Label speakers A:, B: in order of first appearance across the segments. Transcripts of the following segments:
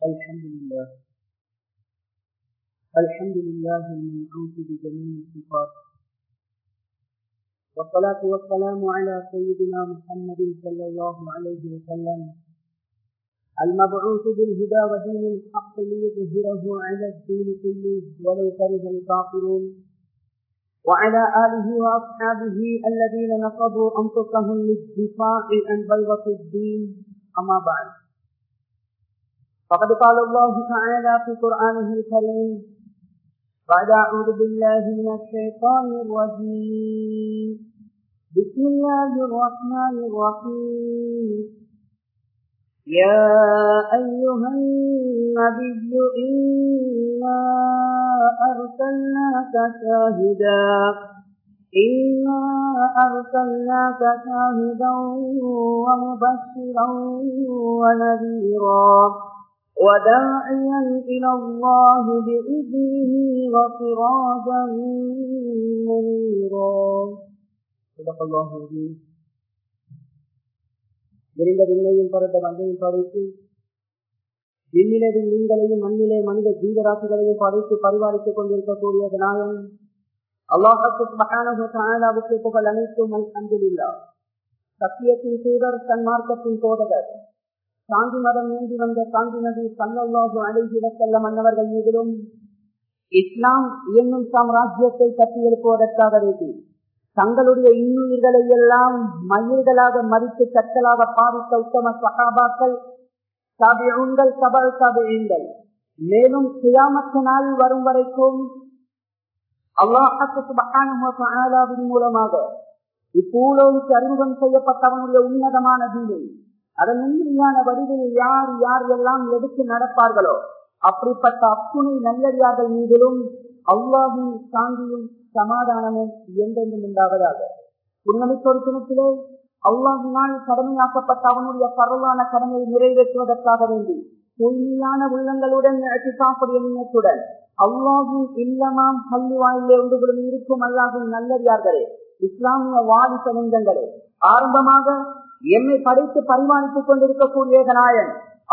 A: الحمد لله الحمد لله المنعوت بجميع الصفات والصلاة والسلام على سيدنا محمد صلى الله عليه وسلم المبعوث بالهدى ودين الحق ليظهره على الدين كله ولو كره الكافرون وعلى آله وأصحابه الذين نصبوا أنفسهم للدفاع عن بيضة الدين أما بعد فقد قال الله تعالى في قرآنه الكريم بعد أعوذ بالله من الشيطان الرجيم بسم الله الرحمن الرحيم يا أيها النبي إنا أرسلناك شاهدا إنا أرسلناك شاهدا ومبشرا ونذيرا وداعيا إلى الله بإذنه وسراجا منيرا صدق الله العظيم விரிந்த விண்ணையும் பரந்த மண்ணையும் படைத்து விண்ணிலையில் நீங்களையும் மண்ணிலே மனித ஜீவராசிகளையும் படைத்து பரிபாலித்துக் கொண்டிருக்கக்கூடிய விநாயகம் அல்லாஹுக்கு புகழ் அனைத்தும் அன்பில்லா சத்தியத்தின் தூதர் சன்மார்க்கத்தின் போதகர் சாந்தி மதம் நீங்கி வந்த சாந்தி நதி சல்லாஹு அழகி செல்ல மன்னவர்கள் மீதிலும் இஸ்லாம் என்னும் சாம்ராஜ்யத்தை கட்டி எழுப்புவதற்காக வேண்டி தங்களுடைய இன்னுயிர்களை எல்லாம் மயிர்களாக மதித்து கற்களாக பாவித்த உத்தம சகாபாக்கள் சபியுங்கள் சபல் சபியுங்கள் மேலும் சியாமத்த நாள் வரும் வரைக்கும் அல்லாஹின் மூலமாக இப்பூலோவுக்கு அறிமுகம் செய்யப்பட்டவனுடைய உன்னதமான தீனை அதன் உண்மையான வடிவில் யார் யார் எல்லாம் எடுத்து நடப்பார்களோ அப்படிப்பட்ட அப்புனை நல்லடியார்கள் மீதிலும் அல்லாவின் சாந்தியும் சமாதானமும் என்றென்றும் உண்டாவதாக உண்மைத்தொரு தினத்திலே அல்லாவினால் கடமையாக்கப்பட்ட அவனுடைய பரவான கடமையை நிறைவேற்றுவதற்காக வேண்டி தூய்மையான உள்ளங்களுடன் சாப்பிடிய நினைத்துடன் அல்லாவின் இல்லமாம் கல்வி வாயிலே ஒன்றுகளும் இருக்கும் அல்லாவின் நல்லடியார்களே இஸ்லாமிய வாலிச நெஞ்சங்களே ஆரம்பமாக என்னை படைத்து பரிமாணித்துக் கொண்டிருக்கக்கூடிய நாயன்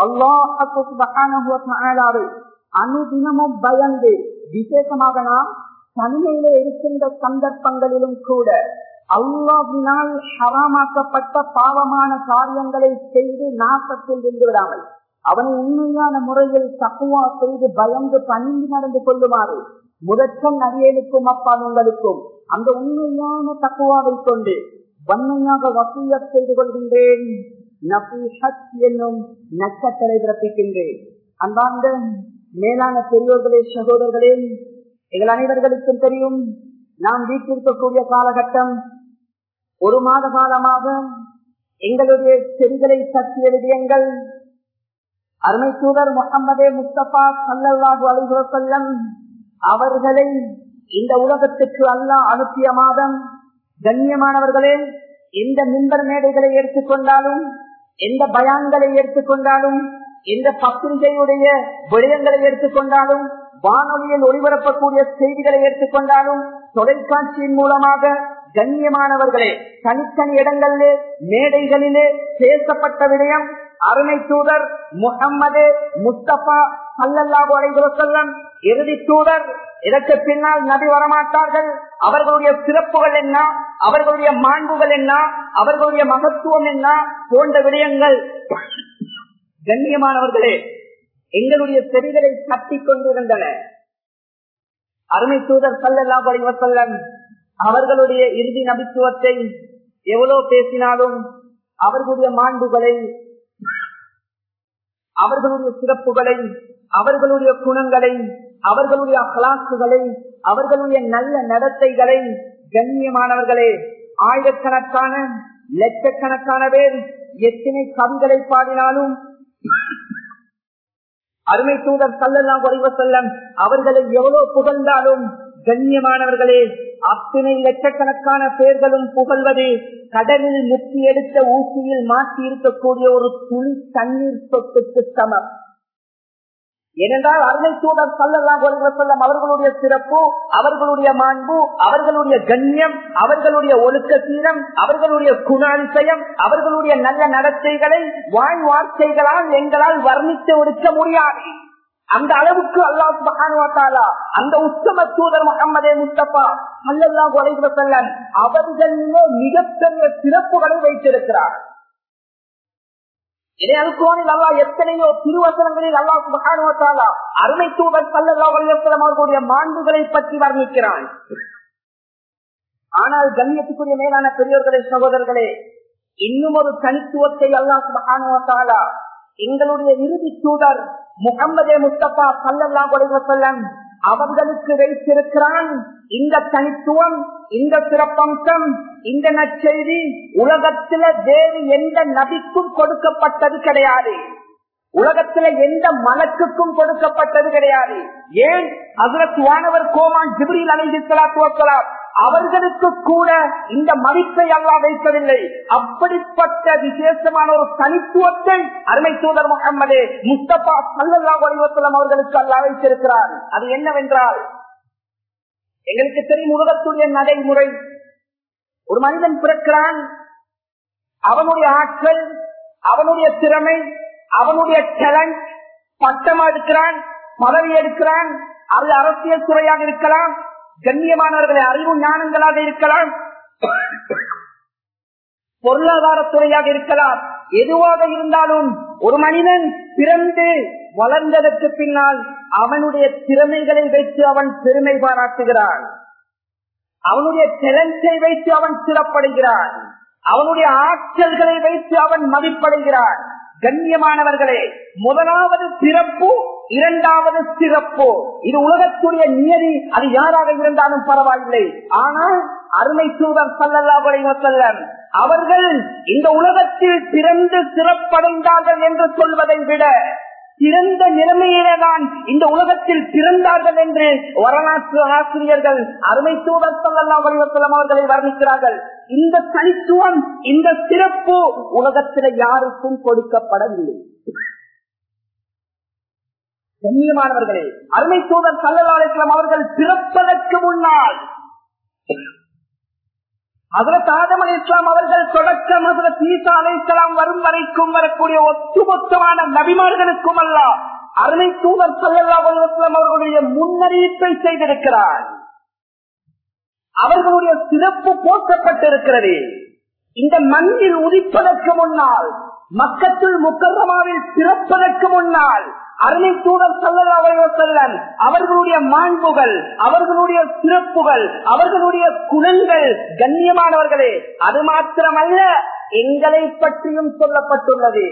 A: அல்லாஹாவை அனுதினமும் பயந்து விசேஷமாக நாம் தனிமையிலே இருக்கின்ற சந்தர்ப்பங்களிலும் கூட அல்லாவினால் ஹராமாக்கப்பட்ட பாவமான காரியங்களை செய்து நாசத்தில் இருந்து விடாமல் அவனை உண்மையான முறையில் தக்குவா செய்து பயந்து பணிந்து நடந்து கொள்ளுமாறு முதற்கண் அரியலுக்கும் அப்பாதங்களுக்கும் அந்த உண்மையான தக்குவாவை கொண்டு வன்மையாக வசூய செய்து கொள்கின்றேன் என்னும் நட்சத்திரை பிறப்பிக்கின்றேன் அன்பார்ந்த மேலான பெரியோர்களே சகோதரர்களே எங்கள் அனைவர்களுக்கும் தெரியும் நாம் வீட்டிருக்கக்கூடிய காலகட்டம் ஒரு மாத காலமாக எங்களுடைய செடிகளை பற்றிய விடயங்கள் அருமை தூதர் முகமதே முஸ்தபா சல்லல்லாஹு அலிஹசல்லம் அவர்களை இந்த உலகத்துக்கு அல்லாஹ் அனுப்பிய மாதம் கண்ணியமானவர்களே எந்த மின்பர் மேடைகளை எடுத்துக்கொண்டாலும் எந்த பயான்களை எடுத்துக்கொண்டாலும் எந்த பத்திரிகையுடைய விடயங்களை எடுத்துக்கொண்டாலும் வானொலியில் ஒளிபரப்பக்கூடிய செய்திகளை எடுத்துக்கொண்டாலும் தொலைக்காட்சியின் மூலமாக கண்ணியமானவர்களே தனித்தனி இடங்களிலே மேடைகளிலே பேசப்பட்ட விடயம் அருணை தூதர் முகம்மது முஸ்தபா சல்லல்லாஹு அலைவசல்லம் இறுதி தூதர் இதற்கு பின்னால் நபி வரமாட்டார்கள் அவர்களுடைய சிறப்புகள் என்ன அவர்களுடைய மாண்புகள் என்ன அவர்களுடைய மகத்துவம் என்ன போன்ற விடயங்கள் கண்ணியமானவர்களே எங்களுடைய செவிகளை தட்டி கொண்டிருந்தன அருமை தூதர் சல்லல்லா வசல்லம் அவர்களுடைய இறுதி நபித்துவத்தை எவ்வளவு பேசினாலும் அவர்களுடைய மாண்புகளை அவர்களுடைய சிறப்புகளை அவர்களுடைய குணங்களை அவர்களுடைய அகலாக்குகளை அவர்களுடைய நல்ல நடத்தைகளை கண்ணியமானவர்களே ஆயிரக்கணக்கான லட்சக்கணக்கான பேர் எத்தனை கவிகளை பாடினாலும் அருமை தூதர் சல்லல்லாம் குறைவ செல்லம் அவர்களை எவ்வளவு புகழ்ந்தாலும் கண்ணியமானவர்களே அத்தனை லட்சக்கணக்கான பேர்களும் புகழ்வது கடலில் முக்கி எடுத்த ஊசியில் மாற்றி இருக்கக்கூடிய ஒரு துளி தண்ணீர் சொத்துக்கு சமம் ஏனென்றால் அருமை தூதர் சல்லல்லாஹு அலைஹி வஸல்லம் அவர்களுடைய சிறப்பு அவர்களுடைய மாண்பு அவர்களுடைய கண்ணியம் அவர்களுடைய ஒழுக்க சீரம் அவர்களுடைய குணாதிசயம் அவர்களுடைய நல்ல நடத்தைகளை வாழ் வார்த்தைகளால் எங்களால் வர்ணித்து ஒடுக்க முடியாது அந்த அளவுக்கு அல்லாஹ் சுப்ஹானஹு வ தஆலா அந்த உத்தம தூதர் முகமதே முஸ்தபா ஸல்லல்லாஹு அலைஹி வஸல்லம் அவர்களிலே மிகப்பெரிய சிறப்புகளை வைத்திருக்கிறார் இதே அல்குவானில் அல்லாஹ் எத்தனையோ திருவசனங்களில் அல்லாஹ் சுப்ஹானஹு வ தஆலா அருமை தூதர் ஸல்லல்லாஹு அலைஹி வஸல்லம் அவர்களுடைய மாண்புகளை பற்றி வர்ணிக்கிறான் ஆனால் கண்ணியத்துக்குரிய மேலான பெரியோர்களே சகோதரர்களே இன்னும் ஒரு தனித்துவத்தை அல்லாஹ் சுப்ஹானஹு வ தஆலா எங்களுடைய இறுதி தூதர் முகம்மதே முஸ்தபா சல்லல்லாஹு அலைஹி வஸல்லம் அவர்களுக்கு வைத்திருக்கிறான் இந்த தனித்துவம் இந்த சிறப்பம்சம் இந்த நற்செய்தி உலகத்தில வேறு எந்த நபிக்கும் கொடுக்கப்பட்டது கிடையாது உலகத்தில எந்த மலக்குக்கும் கொடுக்கப்பட்டது கிடையாது ஏன் அதற்கு வானவர் கோமான் ஜிப்ரீல் அலைஹி ஸலாத்து வஸலாம் அவர்களுக்கு கூட இந்த மதிப்பை அல்லா வைக்கவில்லை அப்படிப்பட்ட விசேஷமான ஒரு தனித்துவத்தை அருமை தூதர் முகம்மது முஸ்தபா சல்லல்லாஹு அலைஹி வஸல்லம் அவர்களுக்கு அல்லா வைத்திருக்கிறார் அது என்னவென்றால் எங்களுக்கு தெரியும் உலகத்துடைய நடைமுறை ஒரு மனிதன் பிறக்கிறான் அவனுடைய ஆற்றல் அவனுடைய திறமை அவனுடைய டேலண்ட் பட்டமா எடுக்கிறான் பதவி எடுக்கிறான் அது அரசியல் துறையாக இருக்கலாம் கண்ணியமானவர்களை அறிவு ஞானங்களாக இருக்கலாம் பொருளாதாரத்துறையாக இருக்கலாம் எதுவாக இருந்தாலும் ஒரு மனிதன் பிறந்து வளர்ந்ததற்கு பின்னால் அவனுடைய திறமைகளை வைத்து அவன் பெருமை பாராட்டுகிறான் அவனுடைய டெலண்டை வைத்து அவன் சிறப்படைகிறான் அவனுடைய ஆற்றல்களை வைத்து அவன் மதிப்படைகிறான் கண்ணியமானவர்களே முதலாவது பிறப்பு இரண்டாவது சிறப்பு இது உலகத்துடைய நியதி அது யாராக இருந்தாலும் பரவாயில்லை ஆனால் அருமை தூதர் சல்லல்லாஹ் அவர்கள் இந்த உலகத்தில் பிறந்து சிறப்படைந்தார்கள் என்று சொல்வதை விட சிறந்த நிலைமையில்தான் இந்த உலகத்தில் பிறந்தார்கள் என்று வரலாற்று ஆசிரியர்கள் அருமை தூதர் சல்லல்லாஹ் அவர்களை வர்ணிக்கிறார்கள் இந்த தனித்துவம் இந்த சிறப்பு உலகத்தில் யாருக்கும் கொடுக்கப்படவில்லை கண்ணியமானவர்களே அருமை தூதர் சல்லல்லா அலிஸ்லாம் அவர்கள் பிறப்பதற்கு முன்னால் ஹசரத் ஆதம் அலி இஸ்லாம் அவர்கள் தொடக்கம் ஹசரத் ஈசா அலை இஸ்லாம் வரும் வரைக்கும் வரக்கூடிய ஒட்டுமொத்தமான நபிமார்களுக்கும் அல்ல அருமை தூதர் சல்லல்லா அலுவலாம் அவர்களுடைய முன்னறிவிப்பை செய்திருக்கிறார் அவர்களுடைய சிறப்பு போற்றப்பட்டிருக்கிறது இந்த மண்ணில் உதிப்பதற்கு முன்னால் மக்கத்தில் முக்கரமாவில் பிறப்பதற்கு முன்னால் அருமை தூதர் செல்லன் அவர்களுடைய மாண்புகள் அவர்களுடைய சிறப்புகள் அவர்களுடைய குணங்கள் கண்ணியமானவர்களே அது மாத்திரமல்ல எங்களை பற்றியும் சொல்லப்பட்டுள்ளது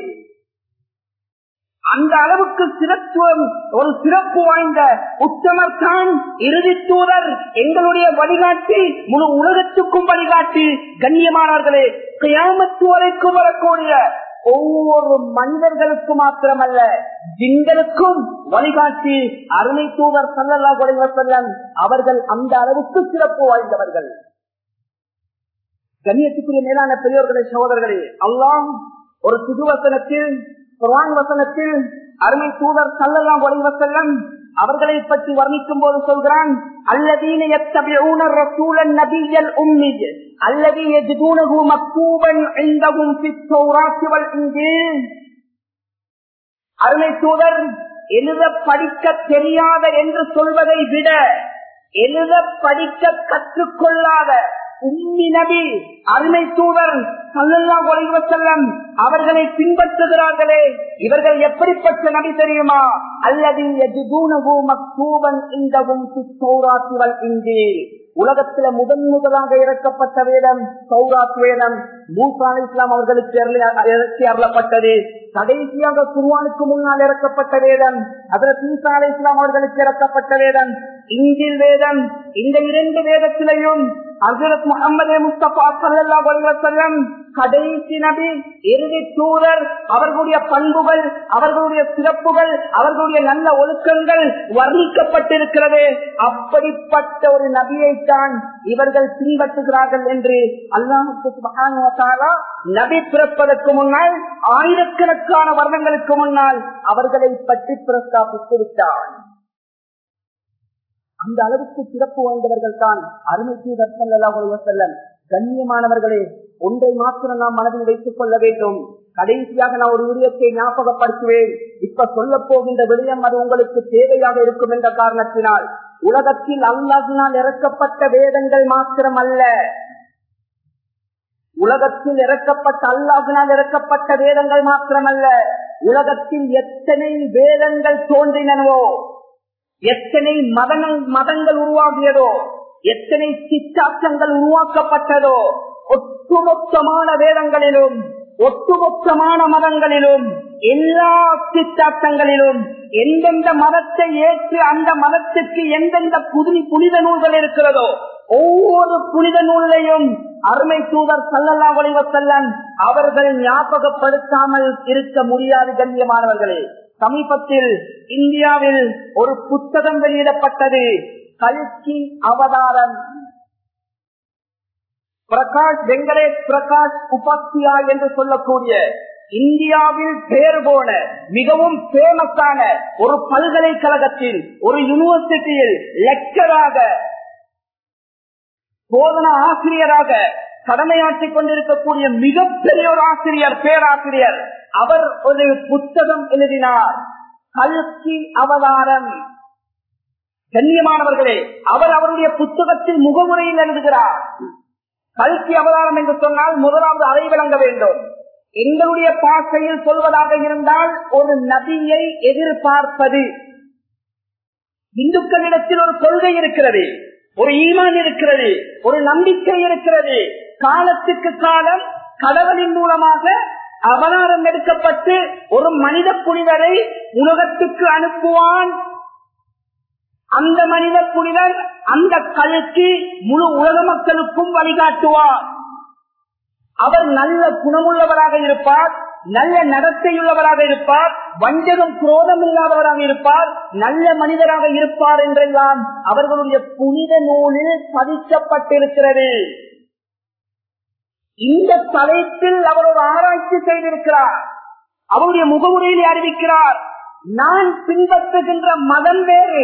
A: அந்த அளவுக்கு சிறத்துவம் ஒரு சிறப்பு வாய்ந்த உத்தமர் தான் இறுதி தூதர் எங்களுடைய வழிகாட்டி முழு உலகத்துக்கும் வழிகாட்டி கண்ணியமானவர்களே கியாமத்து வரைக்கும் வரக்கூடிய ஒவ்வொரு மனிதர்களுக்கு மாத்திரமல்ல ஜிங்களுக்கும் வழிகாட்டி அருணை தூதர் சல்லல்லா குறைவசல்லன் அவர்கள் அந்த அளவுக்கு சிறப்பு வாய்ந்தவர்கள் கண்ணியத்துக்குரிய மேலான பெரியோர்களே சகோதரர்களே அல்லாம் ஒரு புதுவசனத்தில் குர்ஆன் வசனத்தில் அருமை தூதர் சல்லல்லாம் வசல்லம் அவர்களை பற்றி வர்ணிக்கும் போது சொல்கிறான் அல்லதீன يتبعون الرسول النبي الأمي الذي يجدونه مكتوبا عندهم في التوراة والإنجيل அருமை தூதர் எழுத படிக்க தெரியாத என்று சொல்வதை விட எழுத படிக்க கற்றுக்கொள்ளாத உம்மி நபி அருமை தூதர் சல்லல்லா செல்லம் அவர்களை பின்பற்றுகிறார்களே இவர்கள் எப்படிப்பட்ட நபி தெரியுமா அல்லது எதுனகு மக்தூபன் இந்தவும் சௌராத்துவல் இங்கே உலகத்துல முதன் முதலாக இறக்கப்பட்ட வேதம் சௌராத் வேதம் மூசா அலி இஸ்லாம் அவர்களுக்கு இறக்கி அருளப்பட்டது கடைசியாக குருவானுக்கு முன்னால் இறக்கப்பட்ட வேதம் அதில் தீசா அலி இஸ்லாம் அவர்களுக்கு இறக்கப்பட்ட வேதம் இங்கில் வேதம் இந்த இரண்டு வேதத்திலையும் ஹசரத் முகமது முஸ்தபா சல்லா செல்லம் கடைசி நபி இறுதி தூதர் அவர்களுடைய பண்புகள் அவர்களுடைய சிறப்புகள் அவர்களுடைய நல்ல ஒழுக்கங்கள் வர்ணிக்கப்பட்டிருக்கிறது அப்படிப்பட்ட ஒரு நபியைத்தான் இவர்கள் பின்பற்றுகிறார்கள் என்று அல்லாஹுக்கு தாலா நபி பிறப்பதற்கு முன்னால் ஆயிரக்கணக்கான வருடங்களுக்கு முன்னால் அவர்களை பற்றி பிரஸ்தாபித்து விட்டார் அந்த அளவுக்கு சிறப்பு வாய்ந்தவர்கள் தான் அருமைக்கு செல்லம் கண்ணியமானவர்களே ஒன்றை மாத்திரம் நாம் மனதில் வைத்துக் கொள்ள வேண்டும் கடைசியாக நான் ஒரு விடயத்தை ஞாபகப்படுத்துவேன் இப்ப சொல்ல போகின்ற விடயம் அது உங்களுக்கு தேவையாக இருக்கும் என்ற காரணத்தினால் உலகத்தில் அல்லாஹினால் இறக்கப்பட்ட வேதங்கள் மாத்திரம் அல்ல உலகத்தில் இறக்கப்பட்ட அல்லாஹினால் இறக்கப்பட்ட வேதங்கள் மாத்திரமல்ல உலகத்தில் எத்தனை வேதங்கள் தோன்றினவோ எத்தனை மதங்கள் மதங்கள் உருவாகியதோ எத்தனை சித்தாற்றங்கள் உருவாக்கப்பட்டதோ ஒட்டுமொத்தமான வேதங்களிலும் ஒட்டுமொத்தமான மதங்களிலும் எல்லா சித்தாட்டங்களிலும் எந்தெந்த மதத்தை ஏற்று அந்த மதத்துக்கு எந்தெந்த புதி புனித நூல்கள் இருக்கிறதோ ஒவ்வொரு புனித நூலையும் அருமை தூதர் சல்லல்லா செல்லன் அவர்கள் ஞாபகப்படுத்தாமல் இருக்க முடியாது கண்ணியமானவர்களே சமீபத்தில் இந்தியாவில் ஒரு புத்தகம் வெளியிடப்பட்டது கல்கி அவதாரம் பிரகாஷ் வெங்கடேஷ் பிரகாஷ் உபாத்தியா என்று சொல்லக்கூடிய இந்தியாவில் பெயர் போன மிகவும் பேமஸான ஒரு பல்கலைக்கழகத்தில் ஒரு யூனிவர்சிட்டியில் லெக்சராக போதனா ஆசிரியராக கடமையாற்றிக் கொண்டிருக்கக்கூடிய மிகப்பெரிய ஒரு ஆசிரியர் பேராசிரியர் அவர் ஒரு புத்தகம் எழுதினார் கல்கி அவதாரம் கண்ணியமானவர்களே அவர் அவருடைய புத்தகத்தில் முகமுறையில் எழுதுகிறார் கல்கி அவதாரம் என்று சொன்னால் முதலாவது அறை விளங்க வேண்டும் எங்களுடைய பாசையில் சொல்வதாக இருந்தால் ஒரு நபியை எதிர்பார்ப்பது இந்துக்களிடத்தில் ஒரு கொள்கை இருக்கிறது ஒரு ஈமான் இருக்கிறது ஒரு நம்பிக்கை இருக்கிறது காலத்துக்கு காலம் கடவுளின் மூலமாக அவதாரம் எடுக்கப்பட்டு ஒரு மனித புனிதரை உலகத்துக்கு அனுப்புவான் அந்த மனித புனிதர் அந்த கல்கி முழு உலக மக்களுக்கும் வழிகாட்டுவார் அவர் நல்ல குணமுள்ளவராக இருப்பார் நல்ல நடத்தையுள்ளவராக இருப்பார் வஞ்சகம் குரோதம் இல்லாதவராக இருப்பார் நல்ல மனிதராக இருப்பார் என்றெல்லாம் அவர்களுடைய புனித நூலில் பதிக்கப்பட்டிருக்கிறது இந்த தலைப்பில் அவர் ஒரு ஆராய்ச்சி செய்திருக்கிறார் அவருடைய முகமுறையில் அறிவிக்கிறார் நான் பின்பற்றுகின்ற மதம் வேறு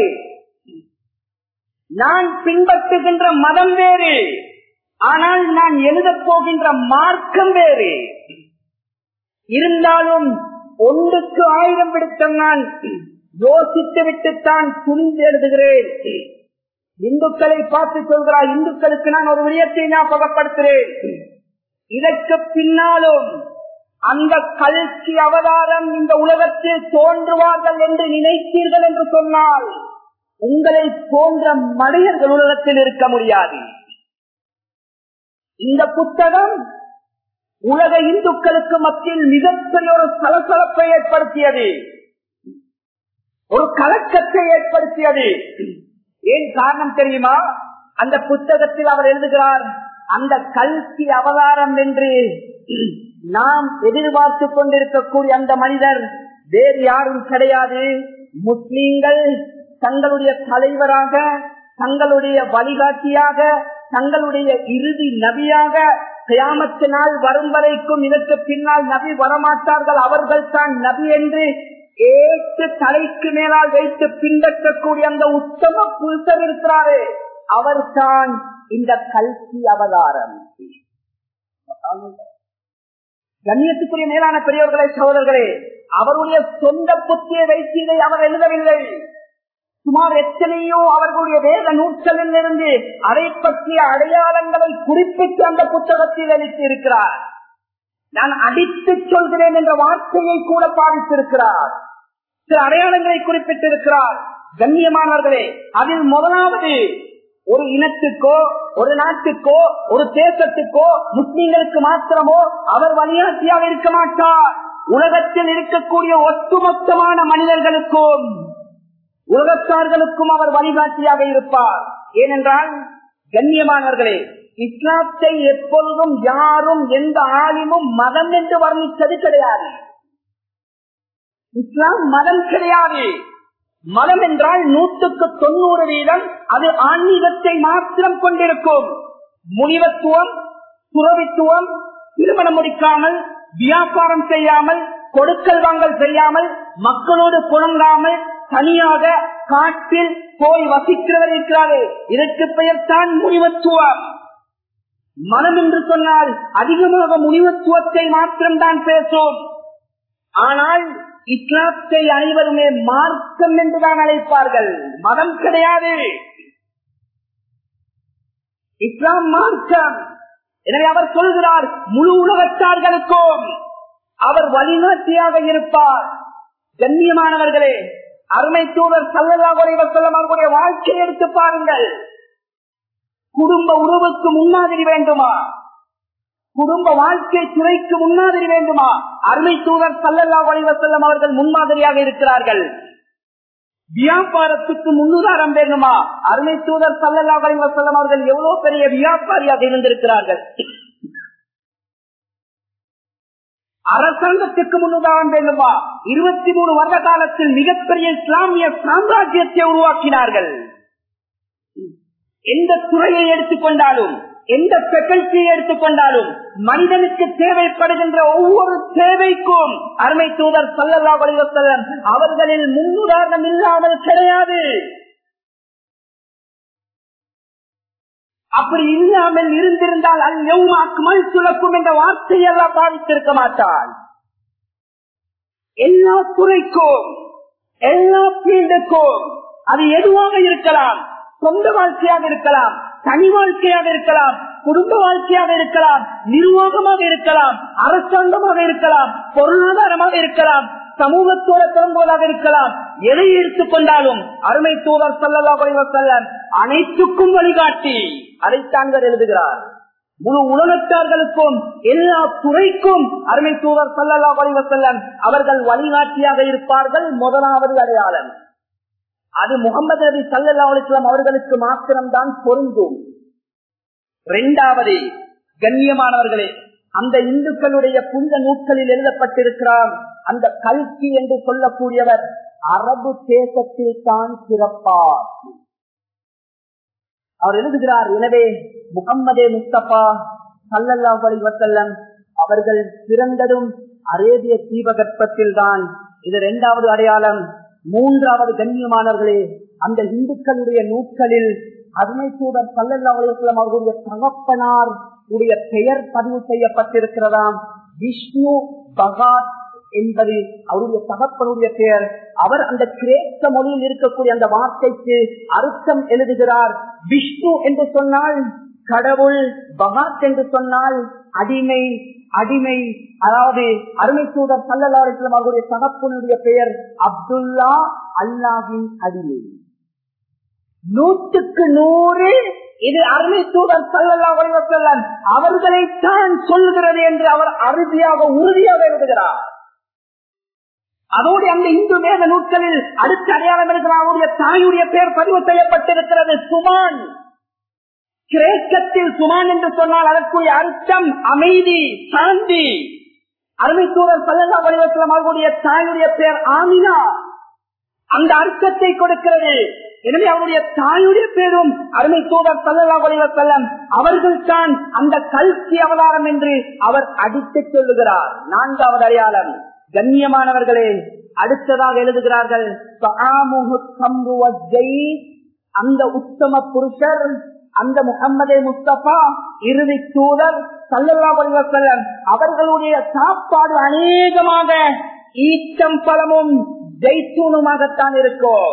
A: நான் பின்பற்றுகின்ற மதம் வேறு ஆனால் நான் எழுதப் போகின்ற மார்க்கம் வேறு இருந்தாலும் ஒன்றுக்கு ஆயிரம் விடுத்தம் நான் யோசித்து விட்டுத்தான் துணிந்து எழுதுகிறேன் இந்துக்களை பார்த்து சொல்கிறார் இந்துக்களுக்கு நான் ஒரு விடயத்தை ஞாபகப்படுத்துகிறேன் இதற்கு பின்னாலும் அந்த கல்வி அவதாரம் இந்த உலகத்தில் தோன்றுவார்கள் என்று நினைத்தீர்கள் என்று சொன்னால் உங்களை போன்ற மனிதர்கள் உலகத்தில் இருக்க முடியாது இந்த புத்தகம் உலக இந்துக்களுக்கு மத்தியில் மிகப்பெரிய ஒரு சலசலப்பை ஏற்படுத்தியது ஒரு கலக்கத்தை ஏற்படுத்தியது ஏன் காரணம் தெரியுமா அந்த புத்தகத்தில் அவர் எழுதுகிறார் அந்த கல்வி அவதாரம் என்று நாம் எதிர்பார்த்து கொண்டிருக்கக்கூடிய அந்த மனிதர் வேறு யாரும் கிடையாது முஸ்லீம்கள் தங்களுடைய தலைவராக தங்களுடைய வழிகாட்டியாக தங்களுடைய இறுதி நபியாக கியாமத்து நாள் வரும் வரைக்கும் இதற்கு பின்னால் நபி வரமாட்டார்கள் அவர்கள் தான் நபி என்று ஏற்று தலைக்கு மேலால் வைத்து பின்பற்றக்கூடிய அந்த உத்தம புருஷர் இருக்கிறாரே அவர் தான் இந்த கல்வி அவதாரம் கண்ணியத்துக்குரிய மேலான பெரியவர்களே சகோதரர்களே அவருடைய சொந்த புத்தியை வைத்து இதை அவர் எழுதவில்லை சுமார் எத்தனையோ அவர்களுடைய வேத நூற்றலில் இருந்து அதை பற்றிய அடையாளங்களை குறிப்பிட்டு அந்த புத்தகத்தில் அளித்து இருக்கிறார் நான் அடித்து சொல்கிறேன் என்ற வார்த்தையை கூட பாதித்திருக்கிறார் சில அடையாளங்களை குறிப்பிட்டிருக்கிறார் கண்ணியமானவர்களே அதில் முதலாவது ஒரு இனத்துக்கோ ஒரு நாட்டுக்கோ ஒரு தேசத்துக்கோ முஸ்லீம்களுக்கு மாத்திரமோ அவர் வழியாட்சியாக இருக்க மாட்டார் உலகத்தில் இருக்கக்கூடிய ஒட்டுமொத்தமான மனிதர்களுக்கும் உலகத்தார்களுக்கும் அவர் வழிகாட்டியாக இருப்பார் ஏனென்றால் கண்ணியமானவர்களே இஸ்லாத்தை எப்பொழுதும் யாரும் எந்த ஆலிமும் மதம் என்று வர்ணித்தது கிடையாது இஸ்லாம் மதம் கிடையாது மதம் என்றால் நூற்றுக்கு தொண்ணூறு வீதம் அது ஆன்மீகத்தை மாத்திரம் கொண்டிருக்கும் முனிவத்துவம் துறவித்துவம் திருமணம் முடிக்காமல் வியாபாரம் செய்யாமல் கொடுக்கல் வாங்கல் செய்யாமல் மக்களோடு புழங்காமல் தனியாக காட்டில் போய் வசிக்கிறவர் இருக்கிறாரே இதற்கு பெயர் தான் முனிவத்துவம் மனம் என்று சொன்னால் அதிகமாக முனிவத்துவத்தை மாத்திரம்தான் பேசும் ஆனால் இஸ்லாத்தை அனைவருமே மார்க்கம் என்றுதான் அழைப்பார்கள் மதம் கிடையாது இஸ்லாம் மார்க்கம் எனவே அவர் சொல்கிறார் முழு உலகத்தார்களுக்கும் அவர் வழிகாட்டியாக இருப்பார் கண்ணியமானவர்களே அருமை தூதர் சல்லல்லாஹு செல்லம் அவர்களுடைய வாழ்க்கையை எடுத்து பாருங்கள் குடும்ப உறவுக்கு முன்மாதிரி வேண்டுமா குடும்ப வாழ்க்கை துறைக்கு முன்மாதிரி வேண்டுமா அருமை தூதர் சல்லல்லாஹு செல்லம் அவர்கள் முன்மாதிரியாக இருக்கிறார்கள் வியாபாரத்துக்கு முன்னுதாரம் வேண்டுமா அருமை தூதர் சல்லல்லா செல்லம் அவர்கள் எவ்வளவு பெரிய வியாபாரியாக இருந்திருக்கிறார்கள் அரசாங்கத்துக்கு முன்னுதாரம் வேண்டுமா இருபத்தி மூணு வருட காலத்தில் மிகப்பெரிய இஸ்லாமிய சாம்ராஜ்யத்தை உருவாக்கினார்கள் எந்த துறையை எடுத்துக்கொண்டாலும் எந்த பெகல்சியை எடுத்துக்கொண்டாலும் மனிதனுக்கு தேவைப்படுகின்ற ஒவ்வொரு தேவைக்கும் அருமை தூதர் சல்லல்லா வலிவசல்லம் அவர்களில் முன்னுதாரணம் இல்லாமல் கிடையாது அப்படி இல்லாமல் இருந்திருந்தால் அல் சுழக்கும் என்ற வார்த்தையெல்லாம் பாதித்திருக்க மாட்டான் எல்லா துறைக்கும் எல்லா பீல்டுக்கும் அது எதுவாக இருக்கலாம் சொந்த வாழ்க்கையாக இருக்கலாம் தனி வாழ்க்கையாக இருக்கலாம் குடும்ப வாழ்க்கையாக இருக்கலாம் நிர்வாகமாக இருக்கலாம் அரசாங்கமாக இருக்கலாம் பொருளாதாரமாக இருக்கலாம் சமூகத்தோட தொடங்குவதாக இருக்கலாம் எதை எடுத்துக்கொண்டாலும் அருமை தூதர் சல்லல்லா செல்லம் அனைத்துக்கும் வழிகாட்டி அதைத்தாங்கள் எழுதுகிறார் முழு உலகத்தார்களுக்கும் எல்லா துறைக்கும் அருமை தூதர் சல்லல்லா செல்லம் அவர்கள் வழிகாட்டியாக இருப்பார்கள் முதலாவது அடையாளம் அது முகமது நபி சல்லா அலிஸ்லாம் அவர்களுக்கு மாத்திரம்தான் பொருந்தும் இரண்டாவது கண்ணியமானவர்களே அந்த இந்துக்களுடைய புனித நூட்களில் எழுதப்பட்டிருக்கிறார் அந்த கல்கி என்று சொல்லக்கூடியவர் அரபு தேசத்தில் தான் சிறப்பார் அவர் எழுதுகிறார் எனவே முகம்மதே முஸ்தபா சல்லல்லா அலி வசல்லம் அவர்கள் பிறந்ததும் அரேபிய தீபகற்பத்தில் தான் இது இரண்டாவது அடையாளம் மூன்றாவது கண்ணியமானவர்களே அந்த இந்துக்களுடைய நூட்களில் அருமை தூதர் சல்லல்லா அலுவலம் அவர்களுடைய தகப்பனார் உடைய பெயர் பதிவு செய்யப்பட்டிருக்கிறதாம் விஷ்ணு பகாத் என்பது அவருடைய தகப்பனுடைய பெயர் அவர் அந்த கிரேக்க மொழியில் இருக்கக்கூடிய அந்த வார்த்தைக்கு அர்த்தம் எழுதுகிறார் விஷ்ணு என்று சொன்னால் கடவுள் பகாத் என்று சொன்னால் அடிமை அடிமை அதாவது அருமை தூதர் சல்லல்லாஸ்லம் அவருடைய தகப்பனுடைய பெயர் அப்துல்லா அல்லாஹின் அடிமை நூற்றுக்கு நூறு இது அருமை தூதர் சல்லல்லா வடிவத்தல்லன் அவர்களைத்தான் சொல்கிறது என்று அவர் அறுதியாக உறுதியாக எழுதுகிறார் அதோடு அந்த இந்து வேத நூட்களில் அடுத்த அடையாளம் இருக்கிற அவருடைய தாயுடைய பெயர் பதிவு செய்யப்பட்டிருக்கிறது சுமான் கிரேக்கத்தில் சுமான் என்று சொன்னால் அதற்குரிய அர்த்தம் அமைதி சாந்தி அருமைத்தூரர் சல்லா வடிவத்திலம் அவர்களுடைய தாயுடைய பெயர் ஆமினா அந்த அர்த்தத்தை கொடுக்கிறது எனவே அவருடைய தாயுடைய பேரும் அருமை தூதர் சல்லா வடிவத்தல்லம் அவர்கள் தான் அந்த கல்வி அவதாரம் என்று அவர் அடித்து சொல்லுகிறார் நான்காவது அடையாளம் கண்ணியமானவர்களே அடுத்ததாக எழுதுகிறார்கள் அந்த உத்தம புருஷர் அந்த முகம்மதே முஸ்தபா இறுதி தூதர் சல்லல்லா வடிவசல்லம் அவர்களுடைய சாப்பாடு அநேகமாக ஈச்சம் பழமும் ஜெய்தூனுமாகத்தான் இருக்கும்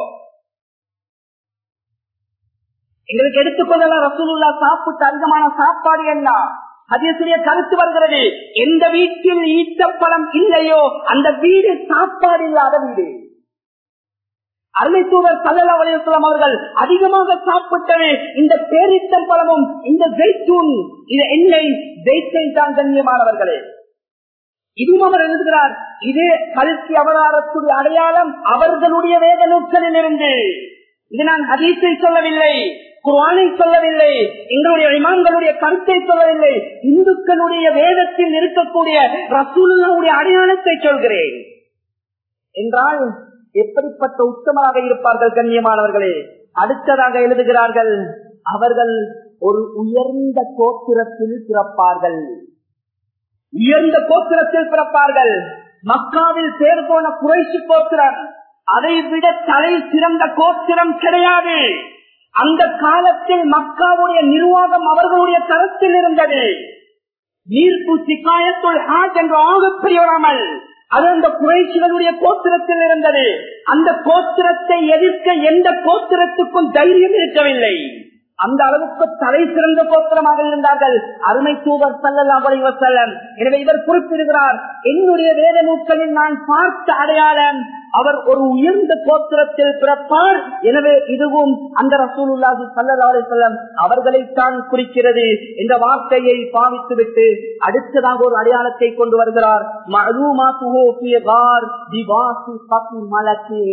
A: எங்களுக்கு எடுத்துக்கொள்ளலாம் ரசூலுல்லா சாப்பிட்டு அதிகமான சாப்பாடு என்ன அதிசுடைய கருத்து வருகிறது எந்த வீட்டில் ஈச்சப்பழம் இல்லையோ அந்த வீடு சாப்பாடு இல்லாத வீடு அருமைத்தூதர் சல்லா வலியுறுத்தலாம் அவர்கள் அதிகமாக சாப்பிட்டது இந்த பேரித்தம் பழமும் இந்த ஜெய்தூன் இது எண்ணெய் ஜெய்த்தை தான் கண்ணியமானவர்களே இதுவும் அவர் எழுதுகிறார் இது கல்வி அவதாரத்துடைய அடையாளம் அவர்களுடைய வேத நூட்களில் இருந்து இது நான் ஹதீஸை சொல்லவில்லை குர்ஆனை சொல்லவில்லை எங்களுடைய இமாம்களுடைய கருத்தை சொல்லவில்லை இந்துக்களுடைய வேதத்தில் இருக்கக்கூடிய ரசூலுடைய அடையாளத்தை சொல்கிறேன் என்றால் எப்படிப்பட்ட உத்தமராக இருப்பார்கள் கண்ணியமானவர்களே அடுத்ததாக எழுதுகிறார்கள் அவர்கள் ஒரு உயர்ந்த கோத்திரத்தில் பிறப்பார்கள் உயர்ந்த கோத்திரத்தில் பிறப்பார்கள் மக்காவில் பேர் போன குறைசி கோத்திரம் அதை விட தலை சிறந்த கோத்திரம் கிடையாது அந்த காலத்தில் மக்காவுடைய நிர்வாகம் அவர்களுடைய தரத்தில் இருந்தது நீர்ப்பு சிக்காயத்துள் ஹாஜ் என்ற ஆகப்பெரியவராமல் அது அந்த குறைச்சிகளுடைய கோத்திரத்தில் இருந்தது அந்த கோத்திரத்தை எதிர்க்க எந்த கோத்திரத்துக்கும் தைரியம் இருக்கவில்லை அந்த அளவுக்கு தலை சிறந்த கோத்திரமாக இருந்தார்கள் அருமை தூதர் சல்லல்லாஹு அலைஹி வஸல்லம் எனவே இவர் குறிப்பிடுகிறார் என்னுடைய வேத நூல்களில் நான் பார்த்த அடையாளம் அவர் ஒரு உயர்ந்த கோத்திரத்தில் பிறப்பார் எனவே இதுவும் அந்த ரசூலுல்லாஹி ஸல்லல்லாஹு அலைஹி வஸல்லம் அவர்களைத்தான் குறிக்கிறது என்ற வார்த்தையை பாவித்துவிட்டு அடுத்ததாக ஒரு அடையாளத்தை கொண்டு வருகிறார் மஅலூமாத்துஹு ஃபீ கார் திவாசி ஃபத்தி மலக்கி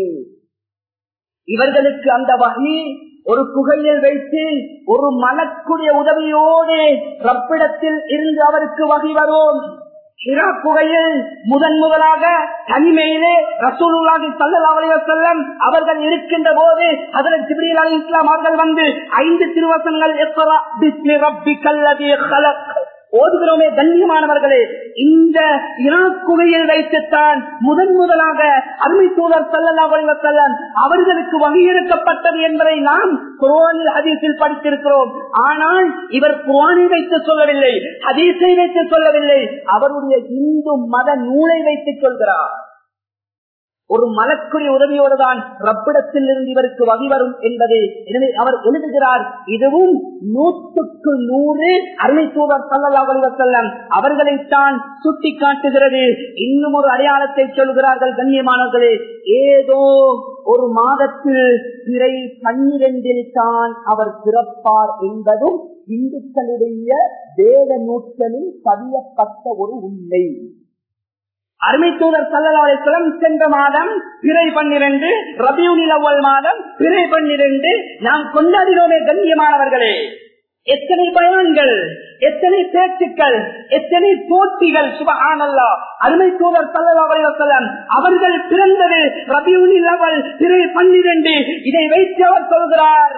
A: இவர்களுக்கு அந்த வகை ஒரு குகையில் வைத்து ஒரு மலக்குடைய உதவியோடு ரப்பிடத்தில் இருந்து அவருக்கு வகை வரும் ஹிரா குகையில் முதன் முதலாக தனிமையிலே ரசூலுல்லாஹி ஸல்லல்லாஹு அலைஹி வஸல்லம் அவர்கள் இருக்கின்ற போது ஹஜரத் ஜிப்ரீல் அலைஹிஸ்ஸலாம் அவர்கள் வந்து ஐந்து திருவசனங்கள் இக்ரா பிஸ்மி ரப்பிக்கல் லதீ خلق ஓதுகிறோமே கண்ணியமானவர்களே இந்த ஈராக் குகையில் வைத்துத்தான் முதன் முதலாக அருமை தூதர் சல்லல்லாஹு அலைஹி வஸல்லம் அவர்களுக்கு வகையிருக்கப்பட்டது என்பதை நாம் குர்ஆனில் ஹதீஸில் படித்திருக்கிறோம் ஆனால் இவர் குர்ஆனை வைத்து சொல்லவில்லை ஹதீஸை வைத்து சொல்லவில்லை அவருடைய இந்து மத நூலை வைத்து சொல்கிறார் ஒரு மலக்குரிய உதவியோடு தான் ரப்பிடத்தில் இருந்து இவருக்கு வகை வரும் என்பது எனவே அவர் எழுதுகிறார் இதுவும் நூற்றுக்கு நூறு அருமை தூதர் சல்லல்லாஹ் அவர்களைத்தான் சுட்டி காட்டுகிறது இன்னும் ஒரு அடையாளத்தை சொல்கிறார்கள் கண்ணியமானவர்களே ஏதோ ஒரு மாதத்தில் பிறை பன்னிரண்டில் தான் அவர் பிறப்பார் என்பதும் இந்துக்களுடைய வேத நூற்களில் பதியப்பட்ட ஒரு உண்மை அருமை தூதர் சல்லலாசலம் சென்ற மாதம் பிறை பன்னிரண்டு ரபியூனில் அவ்வள் மாதம் பிறை பன்னிரண்டு நாம் கொண்டாடினோமே கண்ணியமானவர்களே எத்தனை பயான்கள் எத்தனை பேச்சுக்கள் எத்தனை போட்டிகள் சுபகானல்லா அருமை தூதர் சல்லலாசலம் அவர்கள் பிறந்தது ரபியூனில் அவள் பிறை பன்னிரண்டு இதை வைத்து அவர் சொல்கிறார்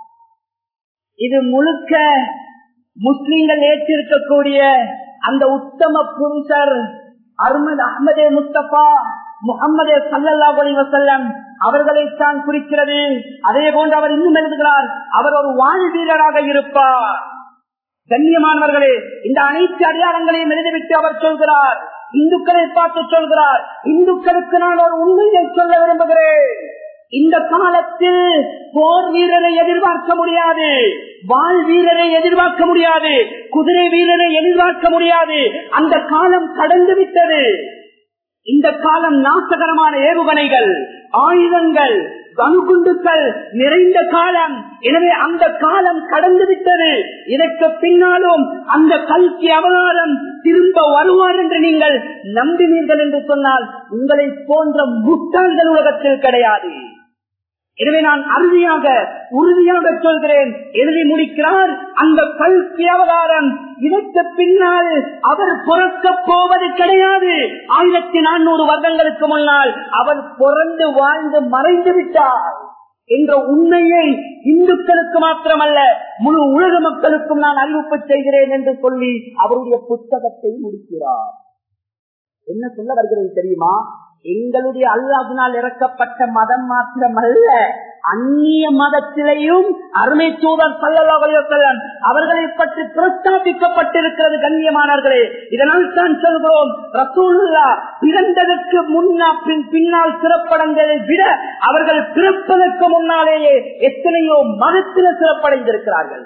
A: இது முழுக்க முஸ்லிம்கள் ஏற்றிருக்கக்கூடிய அந்த உத்தம புருஷர் அருமது அஹமதே முஸ்தபா முகமது சல்லல்லா அலி வசல்லம் அவர்களைத்தான் குறிக்கிறது அதே போன்று அவர் இன்னும் எழுதுகிறார் அவர் ஒரு வாழ் வீரராக இருப்பார் கண்ணியமானவர்களே இந்த அனைத்து அடையாளங்களையும் எழுதிவிட்டு அவர் சொல்கிறார் இந்துக்களை பார்த்து சொல்கிறார் இந்துக்களுக்கு நான் ஒரு உண்மையை சொல்ல விரும்புகிறேன் இந்த காலத்தில் போர் வீரரை எதிர்பார்க்க முடியாது வாழ் வீரரை எதிர்பார்க்க முடியாது குதிரை வீரரை எதிர்பார்க்க முடியாது அந்த காலம் கடந்து விட்டது இந்த காலம் நாசகரமான ஏவுகணைகள் ஆயுதங்கள் கணுகுண்டுக்கள் நிறைந்த காலம் எனவே அந்த காலம் கடந்து விட்டது இதற்கு பின்னாலும் அந்த கல்வி அவதாரம் திரும்ப வருவார் என்று நீங்கள் நம்பினீர்கள் என்று சொன்னால் உங்களை போன்ற முட்டாள்கள் உலகத்தில் கிடையாது எனவே நான் அறுதியாக உறுதியாக சொல்கிறேன் எழுதி முடிக்கிறார் அந்த கல்வி அவதாரம் இதற்கு பின்னால் அவர் பிறக்க போவது கிடையாது ஆயிரத்தி நானூறு வருடங்களுக்கு முன்னால் அவர் பிறந்து வாழ்ந்து மறைந்து விட்டார் என்ற உண்மையை இந்துக்களுக்கு மாத்திரமல்ல முழு உலக மக்களுக்கும் நான் அறிவிப்பு செய்கிறேன் என்று சொல்லி அவருடைய புத்தகத்தை முடிக்கிறார் என்ன சொல்ல வருகிறது தெரியுமா எங்களுடைய அல்லாஹினால் இறக்கப்பட்ட மதம் மாத்திரம் அல்ல அந்நிய மதத்திலையும் அருமை தூதர் சல்லல்லாஹன் அவர்களை பற்றி பிரஸ்தாபிக்கப்பட்டிருக்கிறது கண்ணியமானவர்களே இதனால் தான் சொல்கிறோம் ரசூலுல்லா பிறந்ததற்கு முன்னா பின் பின்னால் சிறப்படங்களை விட அவர்கள் பிறப்பதற்கு முன்னாலேயே எத்தனையோ மதத்தில் சிறப்படைந்திருக்கிறார்கள்